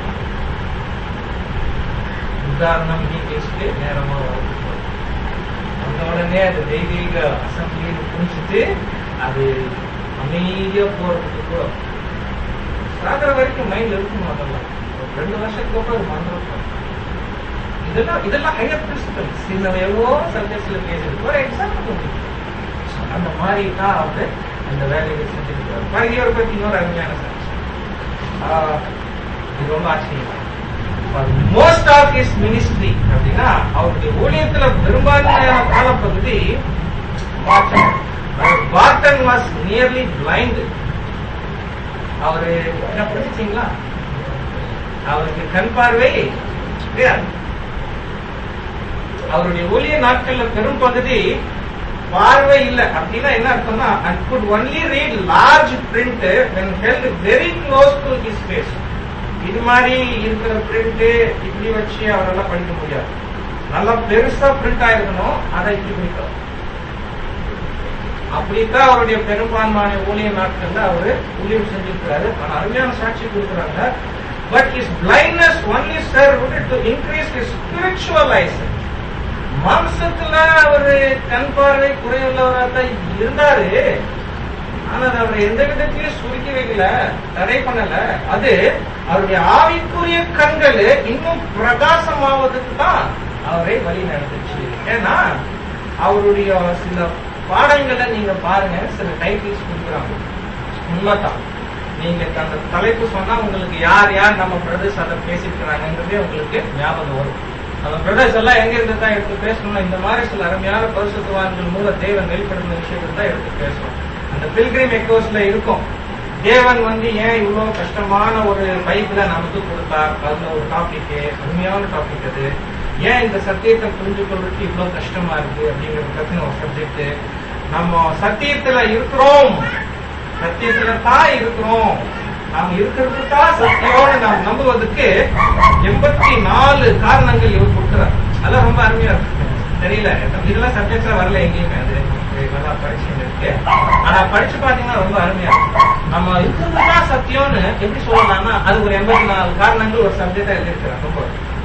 உதாரணம் நீ பேசிட்டு நேரமா வரும் அந்த உடனே அது தெய்வீக அசம்பிளின்னு புரிஞ்சுட்டு அது அமைதியா போறதுக்கு கூட சாகிற வரைக்கும் மைண்ட்ல இருக்கும் அதெல்லாம் ஒரு ரெண்டு வருஷத்துக்கு அப்புறம் அது மறந்துடும் இதெல்லாம் இதெல்லாம் ஹையர் பிரின்சிபல்ஸ் இந்த எவ்வளோ சப்ஜெக்ட்ஸ்ல பேசுறது ஒரு எக்ஸாம்பிள் அந்த மாதிரி தான் அவரு அந்த வேலையை செஞ்சிருக்கிறார் பரிதியோரை பத்தி இன்னொரு அருமையான சாட்சி இது ரொம்ப ஆச்சரியமா மோஸ்ட் ஆஃப் ஹிஸ் மினிஸ்ட்ரி அப்படின்னா அவருடைய ஊழியத்துல பெரும்பான்மையான காலப்பகுதி பார்டன் வாஸ் நியர்லி பிளைண்ட் அவரு என்ன புரிஞ்சுச்சீங்களா அவருக்கு கண் பார்வை கிடையாது அவருடைய ஊழிய நாட்கள்ல பெரும் பகுதி பார்வை இல்ல அப்படின்னா என்ன அர்த்தம்னா and could only read large print when held very close to his face இது மாதிரி இருக்கிற பிரிண்ட் இப்படி வச்சு அவரெல்லாம் படிக்க முடியாது நல்லா பெருசா பிரிண்ட் ஆயிருக்கணும் அதை இப்படி படிக்கலாம் அப்படித்தான் அவருடைய பெரும்பான்மையான ஊழிய நாட்கள்ல அவரு ஊழியம் செஞ்சிருக்கிறாரு ஆனா அருமையான சாட்சி கொடுக்குறாங்க but his blindness only served to increase his spiritual eyesight மாம்சத்துல அவரு கண் பார்வை குறைவுள்ளவராக தான் இருந்தாரு ஆனா அது அவரை எந்த விதத்திலையும் சுருக்கி வைக்கல தடை பண்ணல அது அவருடைய ஆவிக்குரிய கண்கள் இன்னும் பிரகாசமாவதுக்கு தான் அவரை வழி நடந்துச்சு ஏன்னா அவருடைய சில பாடங்களை நீங்க பாருங்க சில டைட்டில்ஸ் கொடுக்குறாங்க உண்மைதான் நீங்க அந்த தலைப்பு சொன்னா உங்களுக்கு யார் யார் நம்ம பிரதர்ஸ் அதை பேசியிருக்கிறாங்கிறதே உங்களுக்கு ஞாபகம் வரும் நம்ம பிரதர்ஸ் எல்லாம் எங்க இருந்து தான் எடுத்து பேசணும்னா இந்த மாதிரி சில அருமையான பரிசுத்தவான்கள் மூலம் தேவன் வெளிப்படுத்தின விஷயத்தை தான் எடுத்து பேசணும் அந்த பில்கிரிம் எக்கோஸ்ல இருக்கும் தேவன் வந்து ஏன் இவ்வளவு கஷ்டமான ஒரு பைபிள நமக்கு கொடுத்தார் அதுல ஒரு டாபிக் அருமையான டாபிக் அது ஏன் இந்த சத்தியத்தை புரிஞ்சு கொள்றதுக்கு இவ்வளவு கஷ்டமா இருக்கு அப்படிங்கறது பத்தின ஒரு சப்ஜெக்ட் நம்ம சத்தியத்துல இருக்கிறோம் சத்தியத்துல தான் இருக்கிறோம் நாம் இருக்கிறது தான் சத்தியோடு நாம் நம்புவதற்கு எண்பத்தி நாலு காரணங்கள் இவர் கொடுக்கிறார் அதெல்லாம் ரொம்ப அருமையா இருக்கு தெரியல இதெல்லாம் சப்ஜெக்ட்ஸா வரல எங்கேயுமே அது இது நல்லா படிச்சு இருக்கு ஆனா படிச்சு பாத்தீங்கன்னா ரொம்ப அருமையா இருக்கு நம்ம இருக்கிறது தான் சத்தியம்னு எப்படி சொல்லலாம்னா அது ஒரு எண்பத்தி நாலு காரணங்கள் ஒரு சப்ஜெக்டா எழுதியிருக்கிறார் ரொம்ப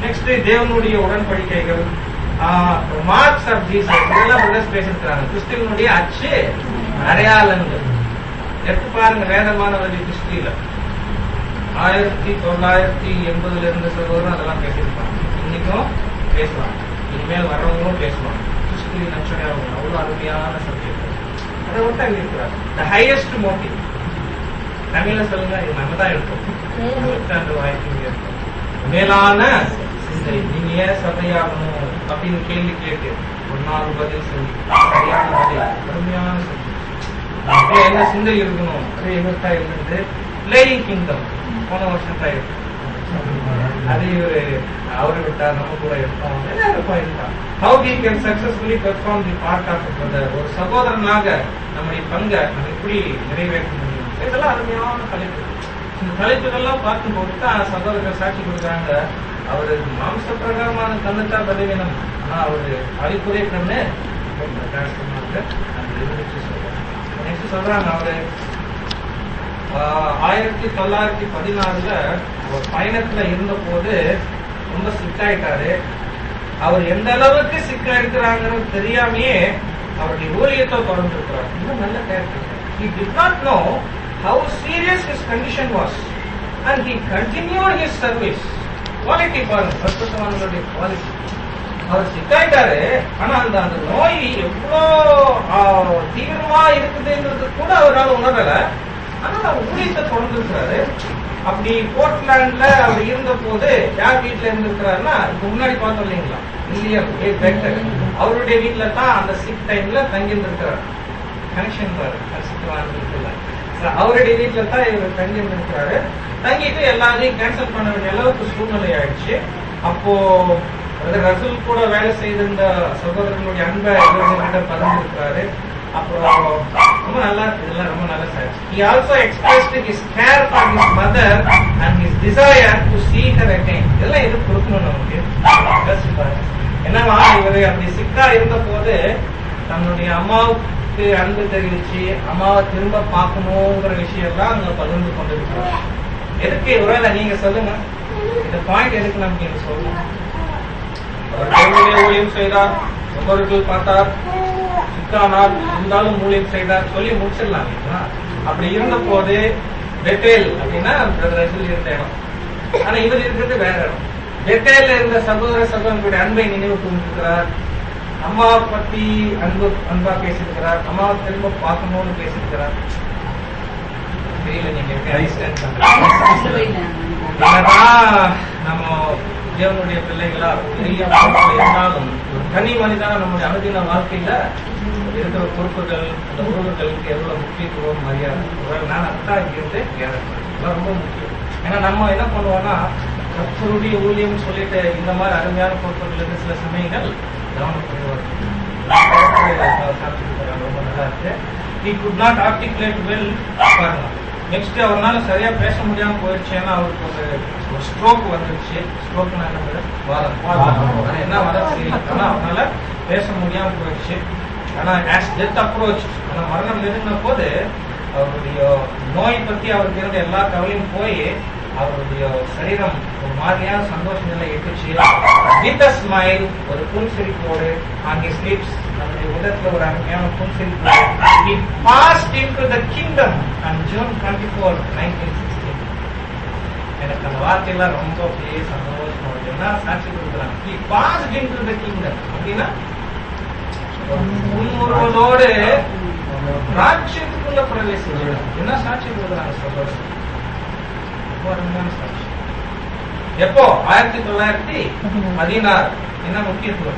நெக்ஸ்ட் தேவனுடைய உடன்படிக்கைகள் மார்க்ஸ் ஆஃப் ஜீசஸ் இதெல்லாம் பிரதர்ஸ் பேசியிருக்கிறாங்க கிறிஸ்துவனுடைய அச்சு அடையாளங்கள் எடுத்து பாருங்க வேதமானவருடைய கிறிஸ்டியில ஆயிரத்தி தொள்ளாயிரத்தி எண்பதுல இருந்த சகோதரரும் அதெல்லாம் பேசியிருப்பாங்க இன்னைக்கும் பேசுவாங்க இனிமேல் வர்றவங்களும் பேசுவாங்க கிறிஸ்துவின் நச்சனையாகும் அவ்வளவு அருமையான சப்ஜெக்ட் அதை விட்டு அங்க இருக்கிறார் த ஹையஸ்ட் மோட்டிவ் தமிழ்ல சொல்லுங்க இது நம்ம தான் எடுப்போம் நூற்றாண்டு வாய்ப்பு இருக்கும் மேலான சிந்தை நீங்க ஏன் சபையாகணும் அப்படின்னு கேள்வி கேட்டு ஒரு நாள் பதில் சொல்லி சரியான பதில் அருமையான சப்ஜெக்ட் அப்ப என்ன சிந்தை இருக்கணும் அது எங்கிட்ட இருந்தது பிளேயிங் கிங்டம் போன வருஷம் தான் இருக்கு அது இவரு அவரு விட்டார் நம்ம கூட இருப்போம் எல்லாரும் போயிருக்கான் how we can successfully perform the part of ஒரு சகோதரனாக நம்முடைய பங்கை நம்ம எப்படி நிறைவேற்ற முடியும் இதெல்லாம் அருமையான தலைப்பு இந்த தலைப்புகள்லாம் பார்க்கும்போது தான் சகோதரர்கள் சாட்சி கொடுக்குறாங்க அவரு மாம்ச பிரகாரமான தந்துட்டா பதவினம் ஆனா அவரு அழிப்புரை கண்ணு சொன்னாங்க அந்த இருந்துச்சு சொல்றாங்க நெக்ஸ்ட் சொல்றாங்க அவரு ஆஹ், ஆயிரத்தி தொள்ளாயிரத்தி பதினாறுல ஒரு பயணத்துல இருந்த போது ரொம்ப சிக்காயிட்டாரு அவர் எந்த அளவுக்கு சிக்கா இருக்கிறாங்கன்னு தெரியாமயே அவருடைய ஊழியத்தை தொடர்ந்து இருக்கிறார் இன்னும் நல்ல character he did not know how serious his condition was and he continued his service quality பாருங்க பரிசுத்தவான்களுடைய குவாலிட்டி அவர் சிக்காயிட்டாரு ஆனா அந்த அந்த நோய் எவ்வளோ ஆ, தீவிரமா இருக்குதுன்றது கூட அவரால் உணரல ஆனா அவர் ஊழியத்தை தொடர்ந்து இருக்கிறாரு அப்படி போர்ட்லாண்ட்ல அவர் இருந்த போது யார் வீட்டுல இருந்திருக்கிறாருன்னா இப்ப முன்னாடி பார்த்தோம் இல்லைங்களா வில்லியம் ஏ பெக்கர் அவருடைய வீட்டுல தான் அந்த சிக் டைம்ல தங்கி இருந்திருக்கிறார் கனெக்ஷன் பாரு பரிசுத்தவான்களுக்குள்ள So, அவருடைய வீட்டுல தான் இவர் தங்கி இருந்திருக்கிறாரு தங்கிட்டு எல்லாரையும் கேன்சல் பண்ண வேண்டிய அளவுக்கு சூழ்நிலை ஆயிடுச்சு அப்போ பிரதர் ரசூல் கூட வேலை செய்திருந்த சகோதரர்களுடைய அன்பை இவர்கிட்ட பகிர்ந்திருக்கிறாரு அப்புறம் ரொம்ப நல்லா இருக்கு இதெல்லாம் ரொம்ப நல்ல சாட்சி he also expressed his care for his mother and his desire to see her again இதெல்லாம் எது கொடுக்கணும் நமக்கு யோசிச்சு பாருங்க. என்னவா இவரு அப்படி சிக்கா இருந்த போது தன்னுடைய அம்மாவுக்கு அன்பு தெரிவிச்சு அம்மாவை திரும்ப பார்க்கணுங்கிற விஷயம் எல்லாம் அங்க பகிர்ந்து கொண்டிருக்கிறார் எதுக்கு ஒருவேளை நீங்க சொல்லுங்க இந்த பாயிண்ட் எதுக்கு நமக்கு நீங்க சொல்லுங்க அவர் தேவனுடைய ஊழியம் செய்தார் ஒவ்வொருத்தர் பார்த்தார் சிக்கானார் இருந்தாலும் ஊழியம் செய்தார் சொல்லி முடிச்சிடலாம் இல்லைங்களா அப்படி இருந்த போது பெத்தேல் அப்படின்னா பிரதர் ரசூல் இருந்த இடம் ஆனா இவர் இருக்கிறது வேற இடம் பெத்தேல்ல இருந்த சகோதர சகோதரனுடைய அன்பை நினைவு கூர்ந்திருக்கிறார் அம்மாவை பத்தி அன்பு அன்பா பேசியிருக்கிறார் அம்மாவை திரும்ப பார்க்கணும்னு பேசியிருக்கிறார் தெரியல நீங்க எப்படி understand பண்றீங்க. என்னதான் நம்ம தேவனுடைய பிள்ளைகளா பெரிய பொறுப்புல இருந்தாலும் ஒரு தனி மனிதனா நம்முடைய அனுதின வாழ்க்கையில இருக்கிற பொறுப்புகள் அந்த பொருட்களுக்கு எவ்வளவு முக்கியத்துவம் மரியாதை ஒருவேளை நான் அதான் இங்கிருந்து கேட்கிறேன் இதெல்லாம் ரொம்ப முக்கியம் ஏன்னா நம்ம என்ன பண்ணுவோம்னா கர்த்தருடைய ஊழியம் சொல்லிட்டு இந்த மாதிரி அருமையான பொறுப்புகள் இருந்து சில சமயங்கள் கவனம் பண்ணுவார் ரொம்ப நல்லா இருக்கு he could not articulate well பாருங்க நெக்ஸ்ட் அவரால சரியா பேச முடியாம போயிடுச்சு ஏன்னா அவருக்கு ஒரு ஒரு ஸ்ட்ரோக் வந்துருச்சு ஸ்ட்ரோக் வாதம் வாதம். ஆனா என்ன வர தெரியல ஆனா அவனால பேச முடியாம போயிடுச்சு ஆனா ஆஸ் டெத் அப்ரோச் ஆனா மரணம் நெருங்கின போது அவருடைய நோய் பத்தி அவருக்கு இருந்த எல்லா கவலையும் போய் அவருடைய சரீரம் ஒரு மாதிரியான சந்தோஷ நிலை எட்டுச்சு வித் ஸ்மைல் ஒரு புன்சிரிப்போடு ஆன் his lips நம்முடைய உதத்துல ஒரு அருமையான புன்சிரிப்போடு he passed into the kingdom on June 24 1916 எனக்கு அந்த வார்த்தையெல்லாம் ரொம்ப அப்படியே சந்தோஷமா வருது ஏன்னா சாட்சி கொடுக்குறாங்க he passed into the kingdom அப்படின்னா முன்முறுவலோடு ராட்சியத்துக்குள்ள பிரவேசிச்சு என்ன சாட்சி கொடுக்குறாங்க சந்தோஷம் ரொம்ப அருமையான சாட்சி எப்போ ஆயிரத்தி தொள்ளாயிரத்தி பதினாறு என்ன முக்கியத்துவம்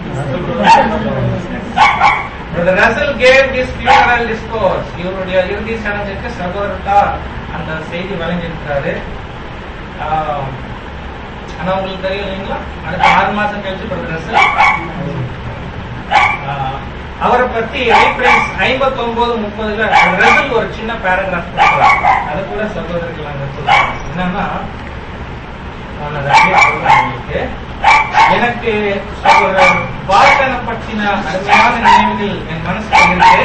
Brother Russell gave this funeral discourse. இவருடைய இறுதி சடங்குக்கு சகோதரத்தா அந்த செய்தி வழங்கியிருக்கிறாரு ஆஹ், ஆனா உங்களுக்கு தெரியும் இல்லைங்களா அடுத்த ஆறு மாசம் கழிச்சு Brother Russell ஆஹ், அவரை பத்தி ஐப்ரன்ஸ் ஐம்பத்தி ஒன்பது முப்பதுல ரசல் ஒரு சின்ன பேராகிராஃப் அது கூட சகோதரர்கள் அங்க சொல்றாங்க என்னன்னா நான் அதை அப்படியே சொல்றேன் உங்களுக்கு எனக்கு சகோதரர் வாழ்க்கனை பற்றின அருமையான நினைவுகள் என் மனசுல இருக்கு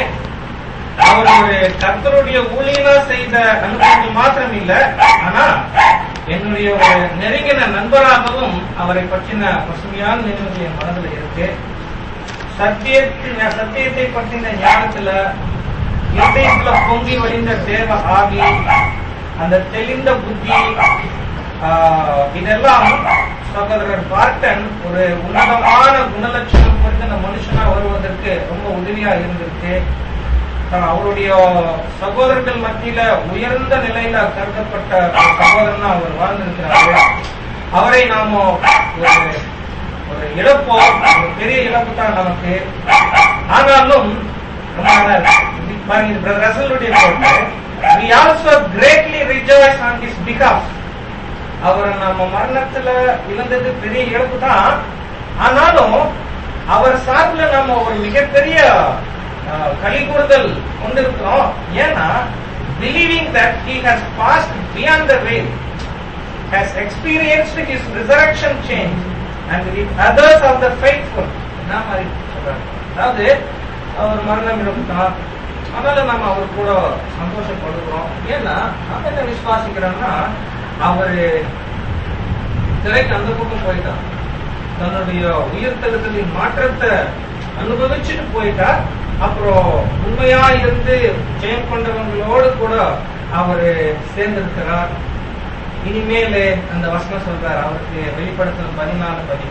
அவர் ஒரு கர்த்தருடைய ஊழியனா செய்த அனுபவங்கள் மாத்திரம் இல்ல ஆனா என்னுடைய ஒரு நெருங்கின நண்பராகவும் அவரை பற்றின பசுமையான நினைவுகள் என் மனதில் இருக்கு சத்தியத்தின் சத்தியத்தை பற்றின ஞானத்துல இதயத்துல பொங்கி வழிந்த தேவ ஆவி அந்த தெளிந்த புத்தி ஆஹ், இதெல்லாம் சகோதரர் பார்ட்டன் ஒரு உன்னதமான குணலட்சணம் பொறுத்த அந்த மனுஷனா வருவதற்கு ரொம்ப உதவியா இருந்திருக்கு ஆஹ், அவருடைய சகோதரர்கள் மத்தியில உயர்ந்த நிலையில கருதப்பட்ட ஒரு சகோதரனா அவர் வாழ்ந்திருக்கிறாரு அவரை நாம ஒரு ஒரு இழப்போ ஒரு பெரிய இழப்பு தான் நமக்கு ஆனாலும் ரொம்ப நல்லா இருக்கு. பாருங்க பிரதர் ரசலுடைய போட்டு we also greatly rejoice on his behalf அவர் நம்ம மரணத்துல இழந்தது பெரிய இழப்பு தான் ஆனாலும் அவர் சார்பில் நம்ம ஒரு மிகப்பெரிய அஹ், கலிகூறுதல் கொண்டிருக்கிறோம் ஏன்னா believing that he has passed beyond the veil has experienced his resurrection change and with others of the faithful என்ன மாதிரி சொல்றாங்க அதாவது அவர் மரணம் இழப்புதான் அதனால நம்ம அவர் கூட சந்தோஷப்படுகிறோம் ஏன்னா நம்ம என்ன விசுவாசிக்கிறோம்னா அவரு திரைக்கு அந்த பக்கம் போயிட்டான் தன்னுடைய உயிர்த்தெழுதலின் மாற்றத்தை அனுபவிச்சுட்டு போயிட்டார் அப்புறம் உண்மையா இருந்து ஜெயம் கொண்டவங்களோடு கூட அவரு சேர்ந்திருக்கிறார் இனிமேல் அந்த வசனம் சொல்றார் அவருக்கு வெளிப்படுத்தல் பதினாலு பதி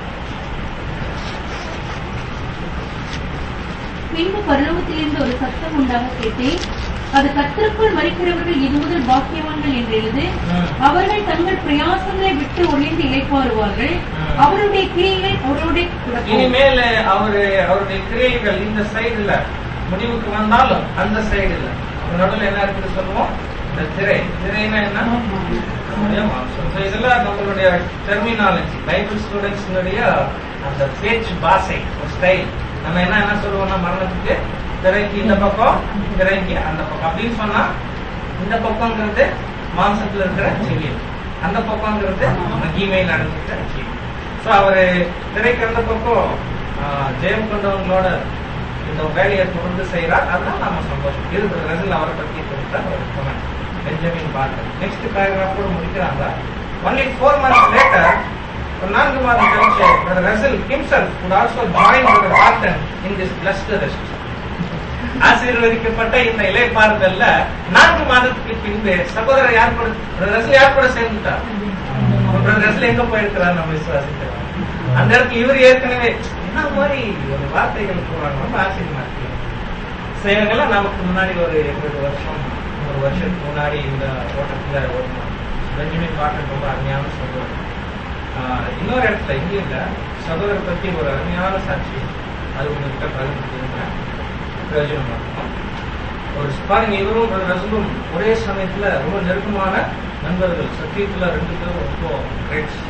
பின்பு பரலோகத்திலிருந்து ஒரு சத்தம் உண்டாக கேட்டேன் அது கத்திற்குள் மறிக்கிறவர்கள் இது முதல் பாக்கியவான்கள் என்று எழுது ம். அவர்கள் தங்கள் பிரயாசங்களை விட்டு ஒளிந்து இழைப்பாருவார்கள் ம். அவருடைய கிரியைகள் அவரோட கிடக்கும். இனிமேல் அவரு அவருடைய கிரியைகள் இந்த சைடுல முடிவுக்கு வந்தாலும் அந்த சைடுல அவர் நடுவில் என்ன இருக்குது சொல்லுவோம் இந்த திரை திரைனா என்ன நம்முடைய மாம்சம் So இதெல்லாம் நம்மளுடைய டெர்மினாலஜி பைபிள் ஸ்டூடெண்ட்ஸ்னுடைய அந்த பேச்சு பாஷை ஸ்டைல் நம்ம என்ன என்ன சொல்லுவோம்னா மரணத்துக்கு திரைக்கு இந்த பக்கம் திரைக்கு அந்த பக்கம் அப்படின்னு சொன்னா இந்த பக்கம்ங்கிறது மாம்சத்துல இருக்கிற செவியல் அந்த பக்கம்ங்கிறது மகிமையில் அடைஞ்சிருக்கிற செவியல் ஸோ அவரு திரைக்கு அந்த பக்கம் ஆஹ், ஜெயம் கொண்டவங்களோட இந்த வேலையை தொடர்ந்து செய்யறார் அதனால நாம சந்தோஷம் இது ரசில் அவரை பற்றி கொடுத்த ஒரு comment. Benjamin Parker next paragraph கூட முடிக்கிறாங்க ஒன்லி ஃபோர் மந்த்ஸ் லேட்டர் ஒரு நான்கு மாதம் கழிச்சு brother Russell himself would also join brother Barton in this blessed rest ஆசீர்வதிக்கப்பட்ட இந்த இலைப்பாறுதல்ல நான்கு மாதத்துக்கு பின்பு சகோதரர் யார் கூட brother ரசல் யார் கூட சேர்ந்துட்டார் brother ரசல் எங்க போயிருக்கிறார் நம்ம விசுவாசிக்கிறோம் அந்த இடத்துல இவர் ஏற்கனவே என்ன மாதிரி ஒரு வார்த்தைகள் போறாங்க ரொம்ப ஆச்சரியமா இருக்கு So, இவங்கெல்லாம் நமக்கு முன்னாடி ஒரு இருபது வருஷம் ஒரு வருஷத்துக்கு முன்னாடி இந்த ஓட்டத்துல ஓடணும் பெஞ்சமின் பாட்டன் ரொம்ப அருமையான சொல்லுவார் ஆஹ் இன்னொரு இடத்துல இங்க இல்ல சகோதரர் பத்தி ஒரு அருமையான சாட்சி அது உங்ககிட்ட பகிர்ந்து பிரயோஜனமா இருக்கும் ஒரு பாருங்க இவரும் ஒரு ரசலும் ஒரே சமயத்துல ரொம்ப நெருக்கமான நண்பர்கள் சத்தியத்துல ரெண்டு பேரும் ரொம்ப கிரேட்ஸ்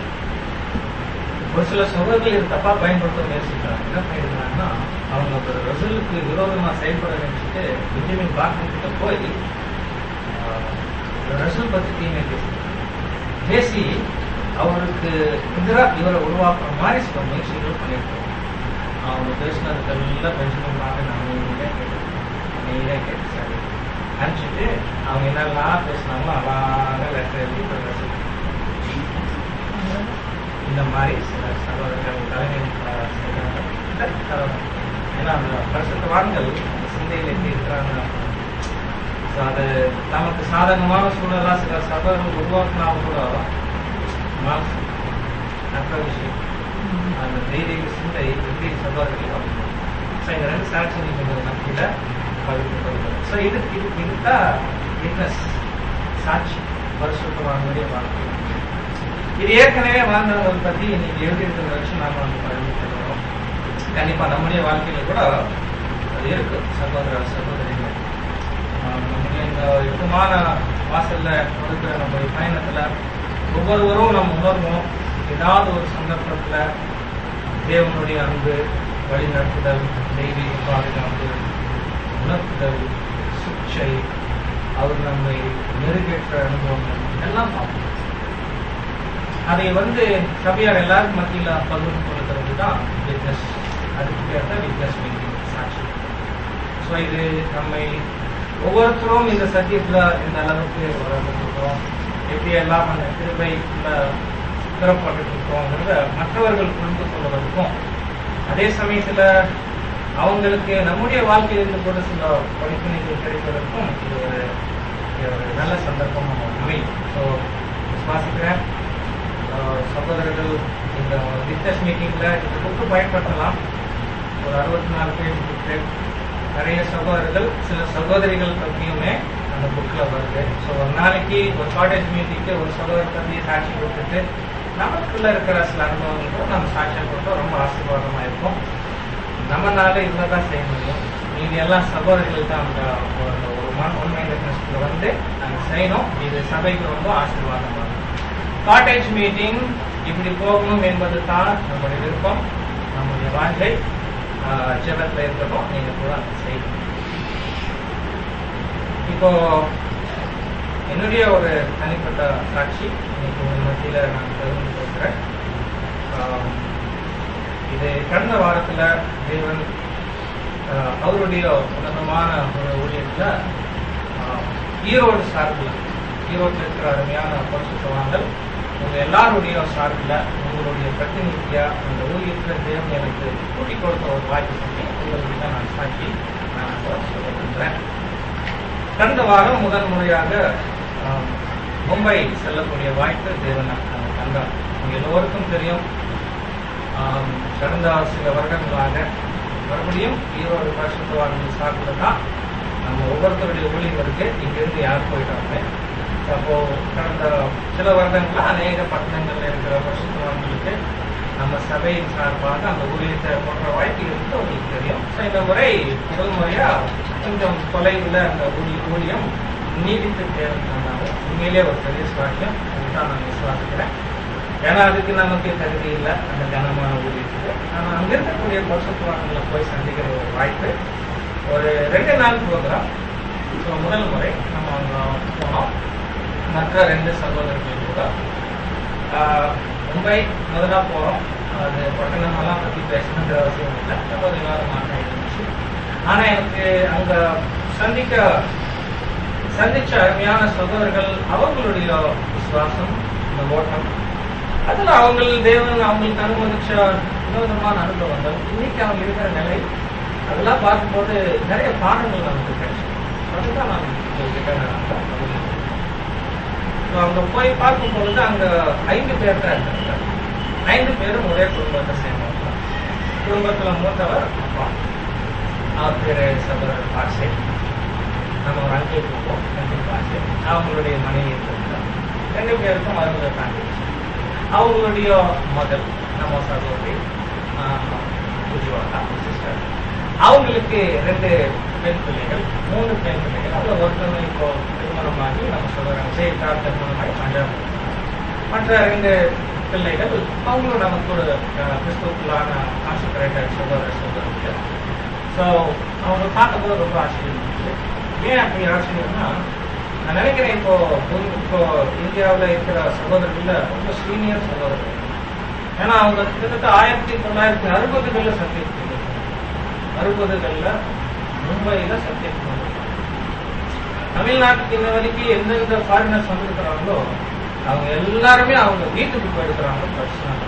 ஒரு சில சகோதரர்கள் இது தப்பா பயன்படுத்த முயற்சிக்கிறாங்க என்ன பண்ணிருக்காங்கன்னா அவங்க ஒரு ரசலுக்கு விரோதமா செயல்பட நினைச்சிட்டு பெஞ்சமின் பாட்டன் கிட்ட போய் ஆஹ், ரசல் பத்தி தீமை பேசுறாங்க பேசி அவருக்கு எதிராக இவரை உருவாக்குற மாதிரி சில முயற்சிகள் பண்ணியிருக்கோம் அவங்க பேசினதுக்கெல்லாம் பென்ஷன் பார்த்து நான் நீங்களே கேட்டு நீங்களே கேட்டு சரி அனுப்பிச்சிட்டு அவங்க என்னெல்லாம் பேசினாங்களோ அழகாக லெட்டர் எழுதி ஒரு recipe. இந்த மாதிரி சில சகோதரர்கள் தலைமை செய்கிறாங்க ஏன்னா அந்த பரிசுத்தவான்கள் அந்த சிந்தையில் எப்படி இருக்கிறாங்க ஸோ அது நமக்கு சாதகமான சூழலா சில சகோதரர்கள் உருவாக்கினாலும் கூட மாஸ் நல்ல விஷயம் அந்த தெய்வீக சிந்தை எப்படி சகோதரர்கள் ஸோ இந்த ரெண்டு சாட்சி நீங்கள் மத்தியில பகிர்ந்து கொள்கிறோம் ஸோ இது இது இதுதான் விட்னஸ் சாட்சி பரிசுத்தவானுடைய வாழ்க்கை இது ஏற்கனவே வாழ்ந்தவங்களை பத்தி இன்னைக்கு எழுதியிருக்கிறத வச்சு நாம வந்து பகிர்ந்து கொள்கிறோம் கண்டிப்பா நம்முடைய வாழ்க்கையில கூட அது இருக்கு சகோதர சகோதரிகள் ஆஹ் நம்முடைய இந்த யுத்தமான வாசல்ல கொடுக்கிற நம்முடைய பயணத்துல ஒவ்வொருவரும் நம்ம உணர்வோம் ஏதாவது ஒரு சந்தர்ப்பத்துல தேவனுடைய அன்பு வழிநடத்துதல் தெய்வீக பாதுகாப்பு உணர்த்துதல் சிக்ஷை அவர் நம்மை நெருங்கேற்ற அனுபவங்கள் எல்லாம் பார்ப்போம் அதை வந்து சபையார் எல்லாருக்கும் மத்தியில பகிர்ந்து கொடுக்கிறது தான் விட்னஸ் அதுக்கு பேர் தான் விட்னஸ் மீட்டிங் சாட்சி ஸோ இது நம்மை ஒவ்வொருத்தரும் இந்த சத்தியத்துல இந்த அளவுக்கு வளர்ந்துருக்கிறோம் எப்படி எல்லாம் அந்த கிருபை சிறப்பட்டு இருக்கோங்கிறத மற்றவர்கள் புரிந்து கொள்வதற்கும் அதே சமயத்துல அவங்களுக்கு நம்முடைய வாழ்க்கையிலிருந்து கூட சில படிப்பினைகள் கிடைப்பதற்கும் இது ஒரு இது ஒரு நல்ல சந்தர்ப்பம் அமையும் ஸோ விசுவாசிக்கிறேன் ஆஹ் சகோதரர்கள் இந்த பிஸ்னஸ் மீட்டிங்ல இந்த புக்கு பயன்படுத்தலாம் ஒரு அறுபத்தி நாலு பேஜ் புக்கு நிறைய சகோதரர்கள் சில சகோதரிகள் பற்றியுமே அந்த புக்ல வருது ஸோ ஒரு நாளைக்கு ஒரு ஷார்டேஜ் மீட்டிங்க்கு ஒரு சகோதரர் பற்றி சாட்சி கொடுத்துட்டு நமக்குள்ள இருக்கிற சில அனுபவங்களுக்கும் நம்ம சாட்சியம் கொடுத்தா ரொம்ப ஆசீர்வாதமா இருக்கும் நம்மனால இவ்வளவுதான் செய்ய முடியும் மீதி எல்லாம் சகோதரிகள் தான் அந்த ஒரு ஒரு மன உண்மை வந்து நாங்கள் செய்யணும் இது சபைக்கு ரொம்ப ஆசீர்வாதமா இருக்கும் காட்டேஜ் மீட்டிங் இப்படி போகணும் என்பது தான் நம்முடைய விருப்பம் நம்முடைய வாழ்க்கை ஜெபத்தில் இருக்கணும் நீங்க கூட அதை செய்யணும் இப்போ என்னுடைய ஒரு தனிப்பட்ட சாட்சி இன்னைக்கு உங்க மத்தியில நான் பகிர்ந்து கொள்கிறேன் ஆஹ் இது கடந்த வாரத்துல தேவன் ஆஹ் அவருடைய உன்னதமான ஒரு ஊழியத்துல ஆஹ் ஈரோடு சார்பில் ஈரோட்டில் இருக்கிற அருமையான பரிசுத்தவான்கள் உங்க எல்லாருடைய சார்பில் உங்களுடைய பிரதிநிதியா அந்த ஊழியத்தில் தேவன் எனக்கு கூட்டி கொடுத்த ஒரு வாய்ப்பு பண்ணி உங்களுக்கு தான் நான் சாட்சி நான் அதை சொல்ல விரும்புகிறேன் கடந்த வாரம் முதல் முறையாக ஆஹ், மும்பை செல்லக்கூடிய வாய்ப்பு தேவன் நமக்கு தந்தார் உங்க எல்லோருக்கும் தெரியும் ஆம், கடந்த சில வருடங்களாக மறுபடியும் ஈரோடு பரிசுத்தவான்கள் சார்பில் தான் நம்ம ஒவ்வொருத்தருடைய ஊழியர்களுக்கு இங்கிருந்து யார் போயிட்டாங்க அப்போ கடந்த சில வருடங்களா அநேக பட்டணங்கள்ல இருக்கிற பரிசுத்தவான்களுக்கு நம்ம சபையின் சார்பாக அந்த ஊழியத்தை போன்ற வாய்ப்பு இருந்து உங்களுக்கு தெரியும் ஸோ இந்த முறை முதல் முறையா கொஞ்சம் தொலைவில் அந்த ஊழிய ஊழியம் நீடித்து தேவைன்னாங்க உண்மையிலேயே ஒரு பெரிய சுவாக்கியம் அதுதான் நான் விசுவாசிக்கிறேன் ஏன்னா அதுக்கு நமக்கு தகுதி இல்லை அந்த கனமான ஊழியத்துக்கு ஆனால் அங்க இருக்கக்கூடிய பரிசுத்தவான்களை போய் சந்திக்கிற ஒரு வாய்ப்பு ஒரு ரெண்டு நாள் ப்ரோக்ராம் ஸோ முதல் முறை நம்ம அங்க போனோம் மற்ற ரெண்டு சகோதரர்கள் கூட ஆஹ், மும்பை முதலா போறோம் அது பட்டணமெல்லாம் பத்தி பேசணுங்கிற அவசியம் இல்லை ரொம்ப விவாதமாக இருந்துச்சு ஆனா எனக்கு அங்க சந்திக்க சந்திச்ச அருமையான சகோதரர்கள் அவங்களுடைய விசுவாசம் இந்த ஓட்டம் அதுல அவங்க தேவன் அவங்களுக்கு அனுமதிச்ச வினோதமான அனுபவங்கள் இன்னைக்கு அவங்க இருக்கிற நிலை அதெல்லாம் பார்க்கும்போது நிறைய பாடங்கள் நமக்கு கிடைச்சது அதுதான் நான் உங்ககிட்ட நான் பகிர்ந்துக்கிறேன். So, அங்க போய் பார்க்கும் பொழுது அங்க ஐந்து பேர் தான் இருக்காங்க ஐந்து பேரும் ஒரே குடும்பத்தை சேர்ந்தவங்க தான். குடும்பத்துல மூத்தவர் அப்பா அவர் பேரு சகோதரர் பாசே நம்ம ஒரு அங்கே கொடுப்போம் அங்கே பாசே அவங்களுடைய மனைவி இருக்கிறாங்க ரெண்டு பேருக்கும் மருந்துல தாண்டி அவங்களுடைய மகள் நம்ம சகோதரி உஜ்வாலா சிஸ்டர் அவங்களுக்கு ரெண்டு பெண் பிள்ளைகள் மூணு பெண் பிள்ளைகள் அதுல ஒருத்தவங்க இப்போ திருமணமாகி நம்ம சொல்றாங்க ஜெயித்தார் திருமணமாகி மன்றம் மற்ற ரெண்டு பிள்ளைகள் அவங்களும் நமக்கு ஒரு அஹ், கிறிஸ்துவுக்குள்ளான கான்சன்ட்ரேட்டட் சகோதர சகோதரர்கள் ஸோ அவங்க பார்க்கும்போது ரொம்ப ஆச்சரியம் இருந்துச்சு ஏன் அப்படி ஆச்சரியம்னா நான் நினைக்கிறேன் இப்போ புது- இப்போ இந்தியாவில் இருக்கிற சகோதரர்கள்ல ரொம்ப சீனியர் சகோதரர்கள் ஏன்னா அவங்க கிட்டத்தட்ட ஆயிரத்தி தொள்ளாயிரத்தி அறுபதுகள்ல சத்தியத்துக்கு அறுபதுகள்ல மும்பையில சத்தியத்துக்கு வந்திருக்காங்க. தமிழ்நாட்டுக்கு இன்ன வரைக்கும் எந்தெந்த ஃபாரினர்ஸ் வந்திருக்கிறாங்களோ அவங்க எல்லாருமே அவங்க வீட்டுக்கு போயிருக்கிறாங்க பர்சனல்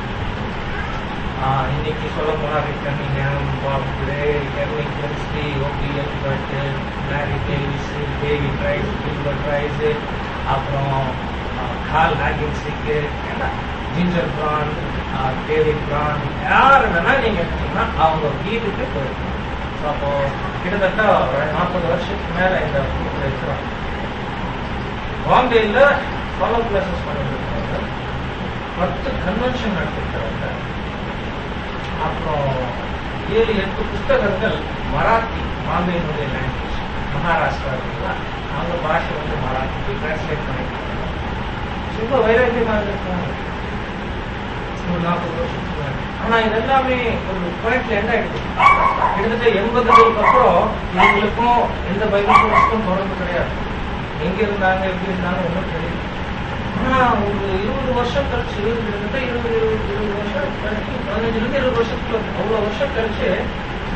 இன்னைக்கு சொல்ல போனா ரிக்கனிங்ஹாம் பாப் கிரே கெர்னிக் லென்ஸ்லி ஓபி Elbert Larry Davis Davey Price Gilbert Price அப்புறம் கால் ஹாகின்ஸுக்கு ஜிஞ்சர் பிரான் டேவிட் பிரான் யார் வேணா நீங்க எடுத்தீங்கன்னா அவங்க வீட்டுக்கு போயிருக்காங்க ஸோ அப்போ கிட்டத்தட்ட ஒரு நாற்பது வருஷத்துக்கு மேல இந்த குரூப்ல இருக்கிறோம் பாம்பேல ஃபாலோ கிளாஸஸ் பண்ணிட்டு இருக்காங்க பத்து கன்வென்ஷன் நடத்திருக்கிறாங்க அப்புறம் ஏழு எட்டு புஸ்தகங்கள் மராத்தி பாம்பேனுடைய லாங்குவேஜ் மகாராஷ்டிரா இருக்குல்ல அவங்க பாஷை வந்து மராத்தி டிரான்ஸ்லேட் பண்ணிருக்காங்க ரொம்ப வைராக்கியமா இருந்திருக்காங்க ஒரு நாற்பது வருஷத்துக்கு முன்னாடி. ஆனா இது எல்லாமே ஒரு பாயிண்ட்ல என்ன ஆயிடுச்சு கிட்டத்தட்ட எண்பதுகளுக்கு அப்புறம் இவங்களுக்கும் எந்த பைபிள் கோர்ஸுக்கும் தொடர்பு கிடையாது எங்க இருந்தாங்க எப்படி இருந்தாங்க ஒன்றும் தெரியல ஆனா ஒரு இருபது வருஷம் கழிச்சு இருபது கிட்டத்தட்ட இருபது இருபது இருபது வருஷம் கழிச்சு பதினஞ்சுல இருந்து இருபது வருஷத்துக்குள்ள அவ்வளவு வருஷம் கழிச்சு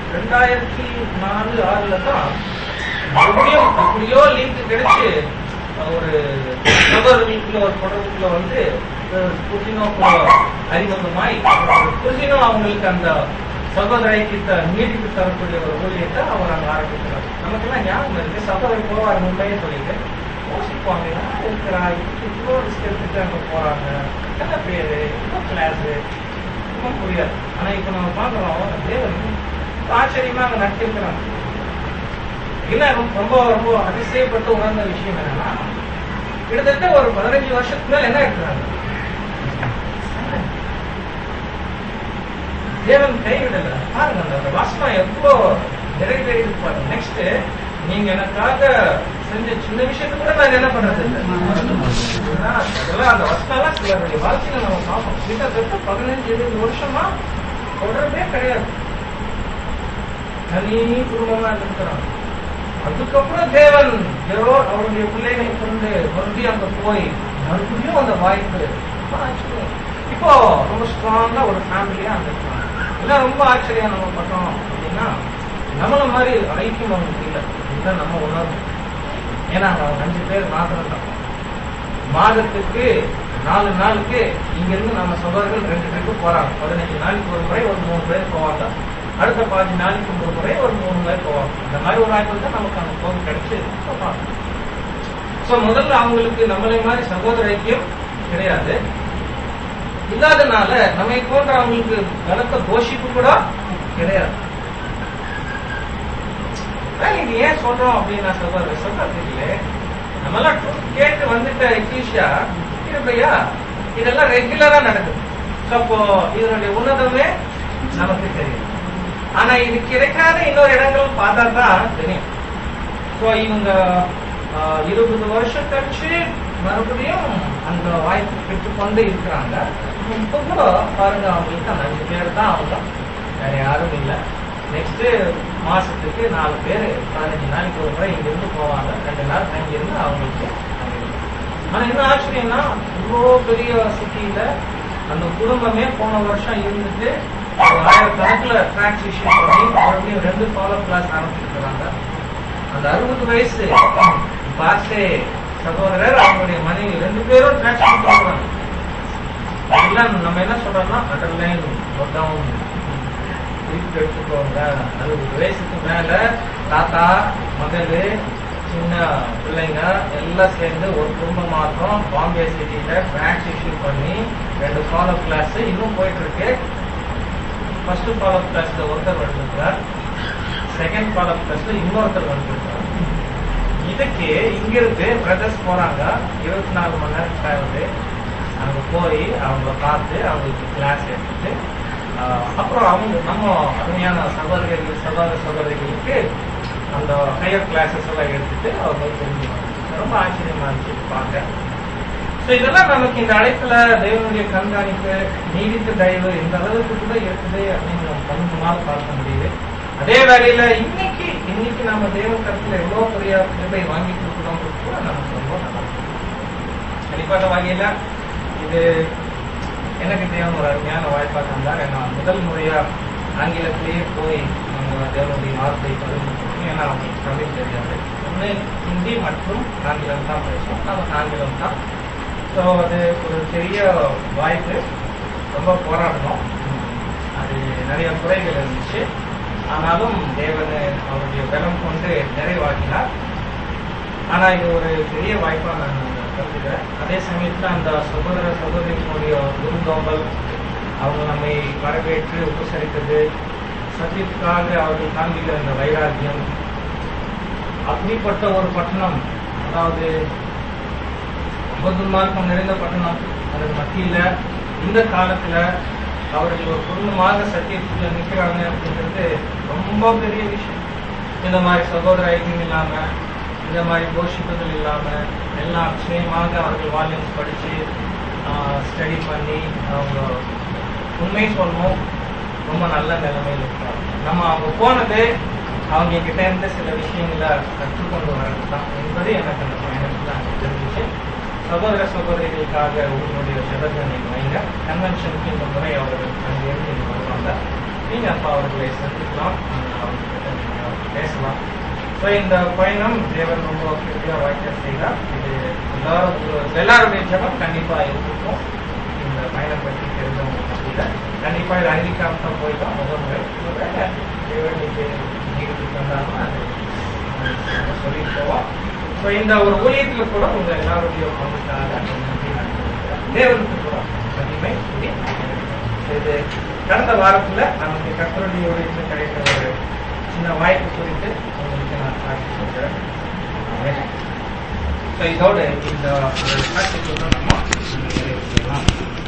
ரெண்டாயிரத்தி நாலு ஆறுல தான் மறுபடியும் எப்படியோ லிங்க் கிடைச்சு ஒரு சகோதரர்களுக்குள்ள ஒரு தொடர்புக்குள்ள வந்து புரிசினோ அறிமுகமாய் புரிசினோ அவங்களுக்கு அந்த சகோதர ஐக்கியத்தை நீடித்து தரக்கூடிய ஒரு ஊழியத்தை அவர் அங்க ஆரம்பிக்கிறார் நமக்கெல்லாம் ஞாபகம் இருக்கு சகோதரர் போவார் மும்பையே சொல்லிட்டு யோசிப்பாங்க யார் இருக்கிறா இவ்வளோ ரிஸ்க் எடுத்துட்டு அங்க போறாங்க என்ன பேரு என்ன கிளாஸ் ஒன்றும் புரியாது ஆனா இப்ப நம்ம பாக்குறோம் தேவன் ஆச்சரியமா அங்க நடத்திருக்கிறாங்க என்ன ரொம்ப ரொம்ப ரொம்ப அதிசயப்பட்டு உணர்ந்த விஷயம் என்னன்னா கிட்டத்தட்ட ஒரு பதினஞ்சு வருஷத்துக்கு மேல என்ன இருக்கிறாங்க தேவன் கைவிடல பாருங்க அந்த- அந்த வசனம் எவ்வளோ நிறைவேறி பாருங்க நெக்ஸ்ட் நீங்க எனக்காக செஞ்ச சின்ன விஷயத்துக்கு கூட நான் என்ன பண்றது இல்லை ஆனா, அதெல்லாம் அந்த வசனம்லாம் சிலருடைய வாழ்க்கையில நம்ம பார்ப்போம் கிட்டத்தட்ட பதினஞ்சு இருபது வருஷமா தொடர்பே கிடையாது தனி குடும்பமா இருக்கிறாங்க அதுக்கப்புறம் தேவன் ஏதோ அவருடைய பிள்ளைகளை கொண்டு மறுபடியும் அங்க போய் மறுபடியும் அந்த வாய்ப்பு ரொம்ப ஆச்சரியம். இப்போ ரொம்ப ஸ்ட்ராங்கா ஒரு ஃபேமிலியா அங்க இருக்காங்க இதெல்லாம் ரொம்ப ஆச்சரியம் நம்ம பட்டோம் அப்படின்னா நம்மள மாதிரி ஐக்கியம் அவங்களுக்கு இல்லை இதுதான் நம்ம உணர்வு ஏன்னா அவங்க அஞ்சு பேர் மாத்திரம் தான் மாதத்துக்கு நாலு நாளுக்கு இங்க இருந்து நம்ம சகோதரர்கள் ரெண்டு பேருக்கு போறாங்க பதினஞ்சு நாளைக்கு ஒரு முறை ஒரு மூணு பேர் போவாங்க அடுத்த பாஞ்சு நாளைக்கு ஒரு முறை ஒரு மூணு பேர் போவாங்க இந்த மாதிரி ஒரு வாய்ப்பு தான் நமக்கு அந்த போக்கு கிடைச்சு போவாங்க சோ முதல்ல அவங்களுக்கு நம்மளை மாதிரி சகோதர ஐக்கியம் கிடையாது இல்லாதனால நம்மை போன்ற அவங்களுக்கு பலத்த போஷிப்பு கூட கிடையாது அதான் இது ஏன் சொல்றோம் அப்படின்னு நான் சொல்றது சொல்றது இல்லை நம்மளாம் truth கேட்டு வந்துட்ட எக்லீஷியா இருப்பையா இதெல்லாம் ரெகுலரா நடக்குது So, அப்போ இதனுடைய உன்னதமே நமக்கு தெரியும் ஆனா இது கிடைக்காத இன்னொரு இடங்கள் பார்த்தா தான் தெரியும் ஸோ இவங்க ஆஹ், இருபது வருஷம் கழிச்சு மறுபடியும் அந்த வாய்ப்பு பெற்றுக்கொண்டு இருக்கிறாங்க இப்ப கூட பாருங்க அவங்களுக்கு அந்த அஞ்சு பேர் தான் அவங்க வேற யாரும் இல்லை நெக்ஸ்ட் மாசத்துக்கு நாலு பேர் பதினஞ்சு நாளைக்கு ஒரு முறை இங்க இருந்து போவாங்க ரெண்டு நாள் தங்கி இருந்து அவங்களுக்கு அங்க இருக்கும். ஆனா என்ன ஆச்சரியம்னா இவ்வளோ பெரிய சிட்டியில அந்த குடும்பமே போன வருஷம் இருந்துட்டு ஒரு ஆயிரக்கணக்கில் ட்ராக்ஸ் இஷ்யூ பண்ணி மறுபடியும் ரெண்டு ஃபாலோ கிளாஸ் ஆரம்பிச்சிருக்கிறாங்க அந்த அறுபது வயசு பாசே சகோதரர் அவங்களுடைய மனைவி ரெண்டு பேரும் ட்ராக்ஸ் கொடுத்துருக்காங்க எல்லாம் நம்ம என்ன சொல்றோம்னா அண்டர்லைன் டவுன் திருப்பி எடுத்துக்கோங்க அறுபது வயசுக்கு மேல தாத்தா மகள் சின்ன பிள்ளைங்க எல்லாம் சேர்ந்து ஒரு குடும்பம் மாத்திரம் பாம்பே சிட்டியில பேங்க் இஷ்யூ பண்ணி ரெண்டு ஃபாலோ கிளாஸ் இன்னும் போயிட்டு இருக்கு ஃபர்ஸ்ட் ஃபாலோ கிளாஸ்ல ஒருத்தர் வந்துருக்கிறார் செகண்ட் ஃபாலோ கிளாஸ்ல இன்னொருத்தர் வந்துருக்கிறார் இதுக்கு இங்க இருந்து பிரதர்ஸ் போறாங்க இருபத்தி நாலு மணி நேரம் டிராவல் அங்க போய் அவங்கள பார்த்து அவங்களுக்கு கிளாஸ் எடுத்துட்டு ஆஹ், அப்புறம் அவங்க நம்ம அருமையான சகோதரர்கள் சகோதர சகோதரிகளுக்கு அந்த ஹையர் கிளாஸஸ் எல்லாம் எடுத்துட்டு அவங்க தெரிஞ்சுக்கணும் ரொம்ப ஆச்சரியமா இருந்துச்சு பார்க்க ஸோ இதெல்லாம் நமக்கு இந்த அழைப்புல தெய்வனுடைய கண்காணிப்பு நீடித்த தயவு இந்த அளவுக்கு கூட இருக்குது அப்படின்னு நம்ம கண்ணுமால் பார்க்க முடியுது அதே வேளையில இன்னைக்கு இன்னைக்கு நம்ம தேவன் கருத்துல எவ்வளவு பெரிய கிருபை வாங்கி கொடுக்கிறோம் கூட நமக்கு ரொம்ப நல்லா இருக்கு. தனிப்பட்ட வகையில இது எனக்கு தேவன் ஒரு அருமையான வாய்ப்பாக தந்தார் நான் முதல் முறையா ஆங்கிலத்திலேயே போய் நம்ம தேவனுடைய வார்த்தை பகிர்ந்து ஏன்னா அவங்களுக்கு தமிழ் தெரியாது ஒன்று ஹிந்தி மற்றும் ஆங்கிலம் தான் பேசுவோம் நமக்கு ஆங்கிலம் தான் ஸோ அது ஒரு பெரிய வாய்ப்பு ரொம்ப போராடணும் அது நிறைய குறைகள் இருந்துச்சு ஆனாலும் தேவன் அவருடைய பலம் கொண்டு நிறைவாக்கினார் ஆனா இது ஒரு பெரிய வாய்ப்பா நான் கருதுகிறேன் அதே சமயத்துல அந்த சகோதர சகோதரிகளுடைய விருந்தோம்பல் அவங்க நம்மை வரவேற்று உபசரித்தது சத்தியத்துக்காக அவர்கள் காண்பிக்கிற அந்த வைராக்கியம் அப்படிப்பட்ட ஒரு பட்டணம் அதாவது மார்க்கம் நிறைந்த பட்டணம் அதன் மத்தியில இந்த காலத்துல அவர்கள் ஒரு குடும்பமாக சத்தியத்துல நிக்கிறாங்க அப்படின்றது ரொம்ப பெரிய விஷயம் இந்த மாதிரி சகோதர ஐக்கியம் இல்லாம இந்த மாதிரி கோஷிப்புகள் இல்லாம எல்லாம் அக்ஷயமாக அவர்கள் வால்யூம்ஸ் படிச்சு ஸ்டடி பண்ணி அவங்க உண்மை சொல்லணும் ரொம்ப நல்ல நிலைமையில் இருக்காங்க நம்ம அவங்க போனது அவங்க கிட்ட இருந்து சில விஷயங்களை கற்றுக்கொண்டு வரது தான் என்பது எனக்கு அந்த பயணத்தில் அங்கே தெரிஞ்சிச்சு சகோதர சகோதரிகளுக்காக உங்களுடைய ஜெபத்தை நீங்க வைங்க கன்வென்ஷனுக்கு இந்த முறை அவர்கள் அங்கிருந்து இங்க வருவாங்க நீங்க அப்ப அவர்களை சந்திக்கலாம் அவங்க கிட்ட நீங்க பேசலாம் ஸோ ஸோ இந்த பயணம் தேவன் ரொம்ப கிருதியா வாய்க்க செய்தார் இது எல்லாரும் எல்லாருடைய ஜபம் கண்டிப்பா இருக்கும் இந்த பயணம் பற்றி தெரிஞ்சவங்க மத்தியில கண்டிப்பா இது அறிவிக்காம தான் போய் தான் முதல் முறை ஒருவேளை தேவனுக்கு நிகழ்ச்சி வந்தாலும் அது நம்ம சொல்லிட்டு போவோம் ஸோ இந்த ஒரு ஊழியத்தில் கூட உங்க எல்லாருடைய பங்குக்காக நன்றி நான் தெரிவிக்கிறேன். தேவனுக்கு கூட மகிமை துதி. இது கடந்த வாரத்துல நமக்கு கத்தருடைய ஊழியத்தில் கிடைத்த ஒரு சின்ன வாய்ப்பு குறித்து உங்களுக்கு நான் சாட்சி சொல்கிறேன் ஸோ இதோட இந்த ஒரு சாட்சிக்கு நம்ம நிறைவு செய்யலாம்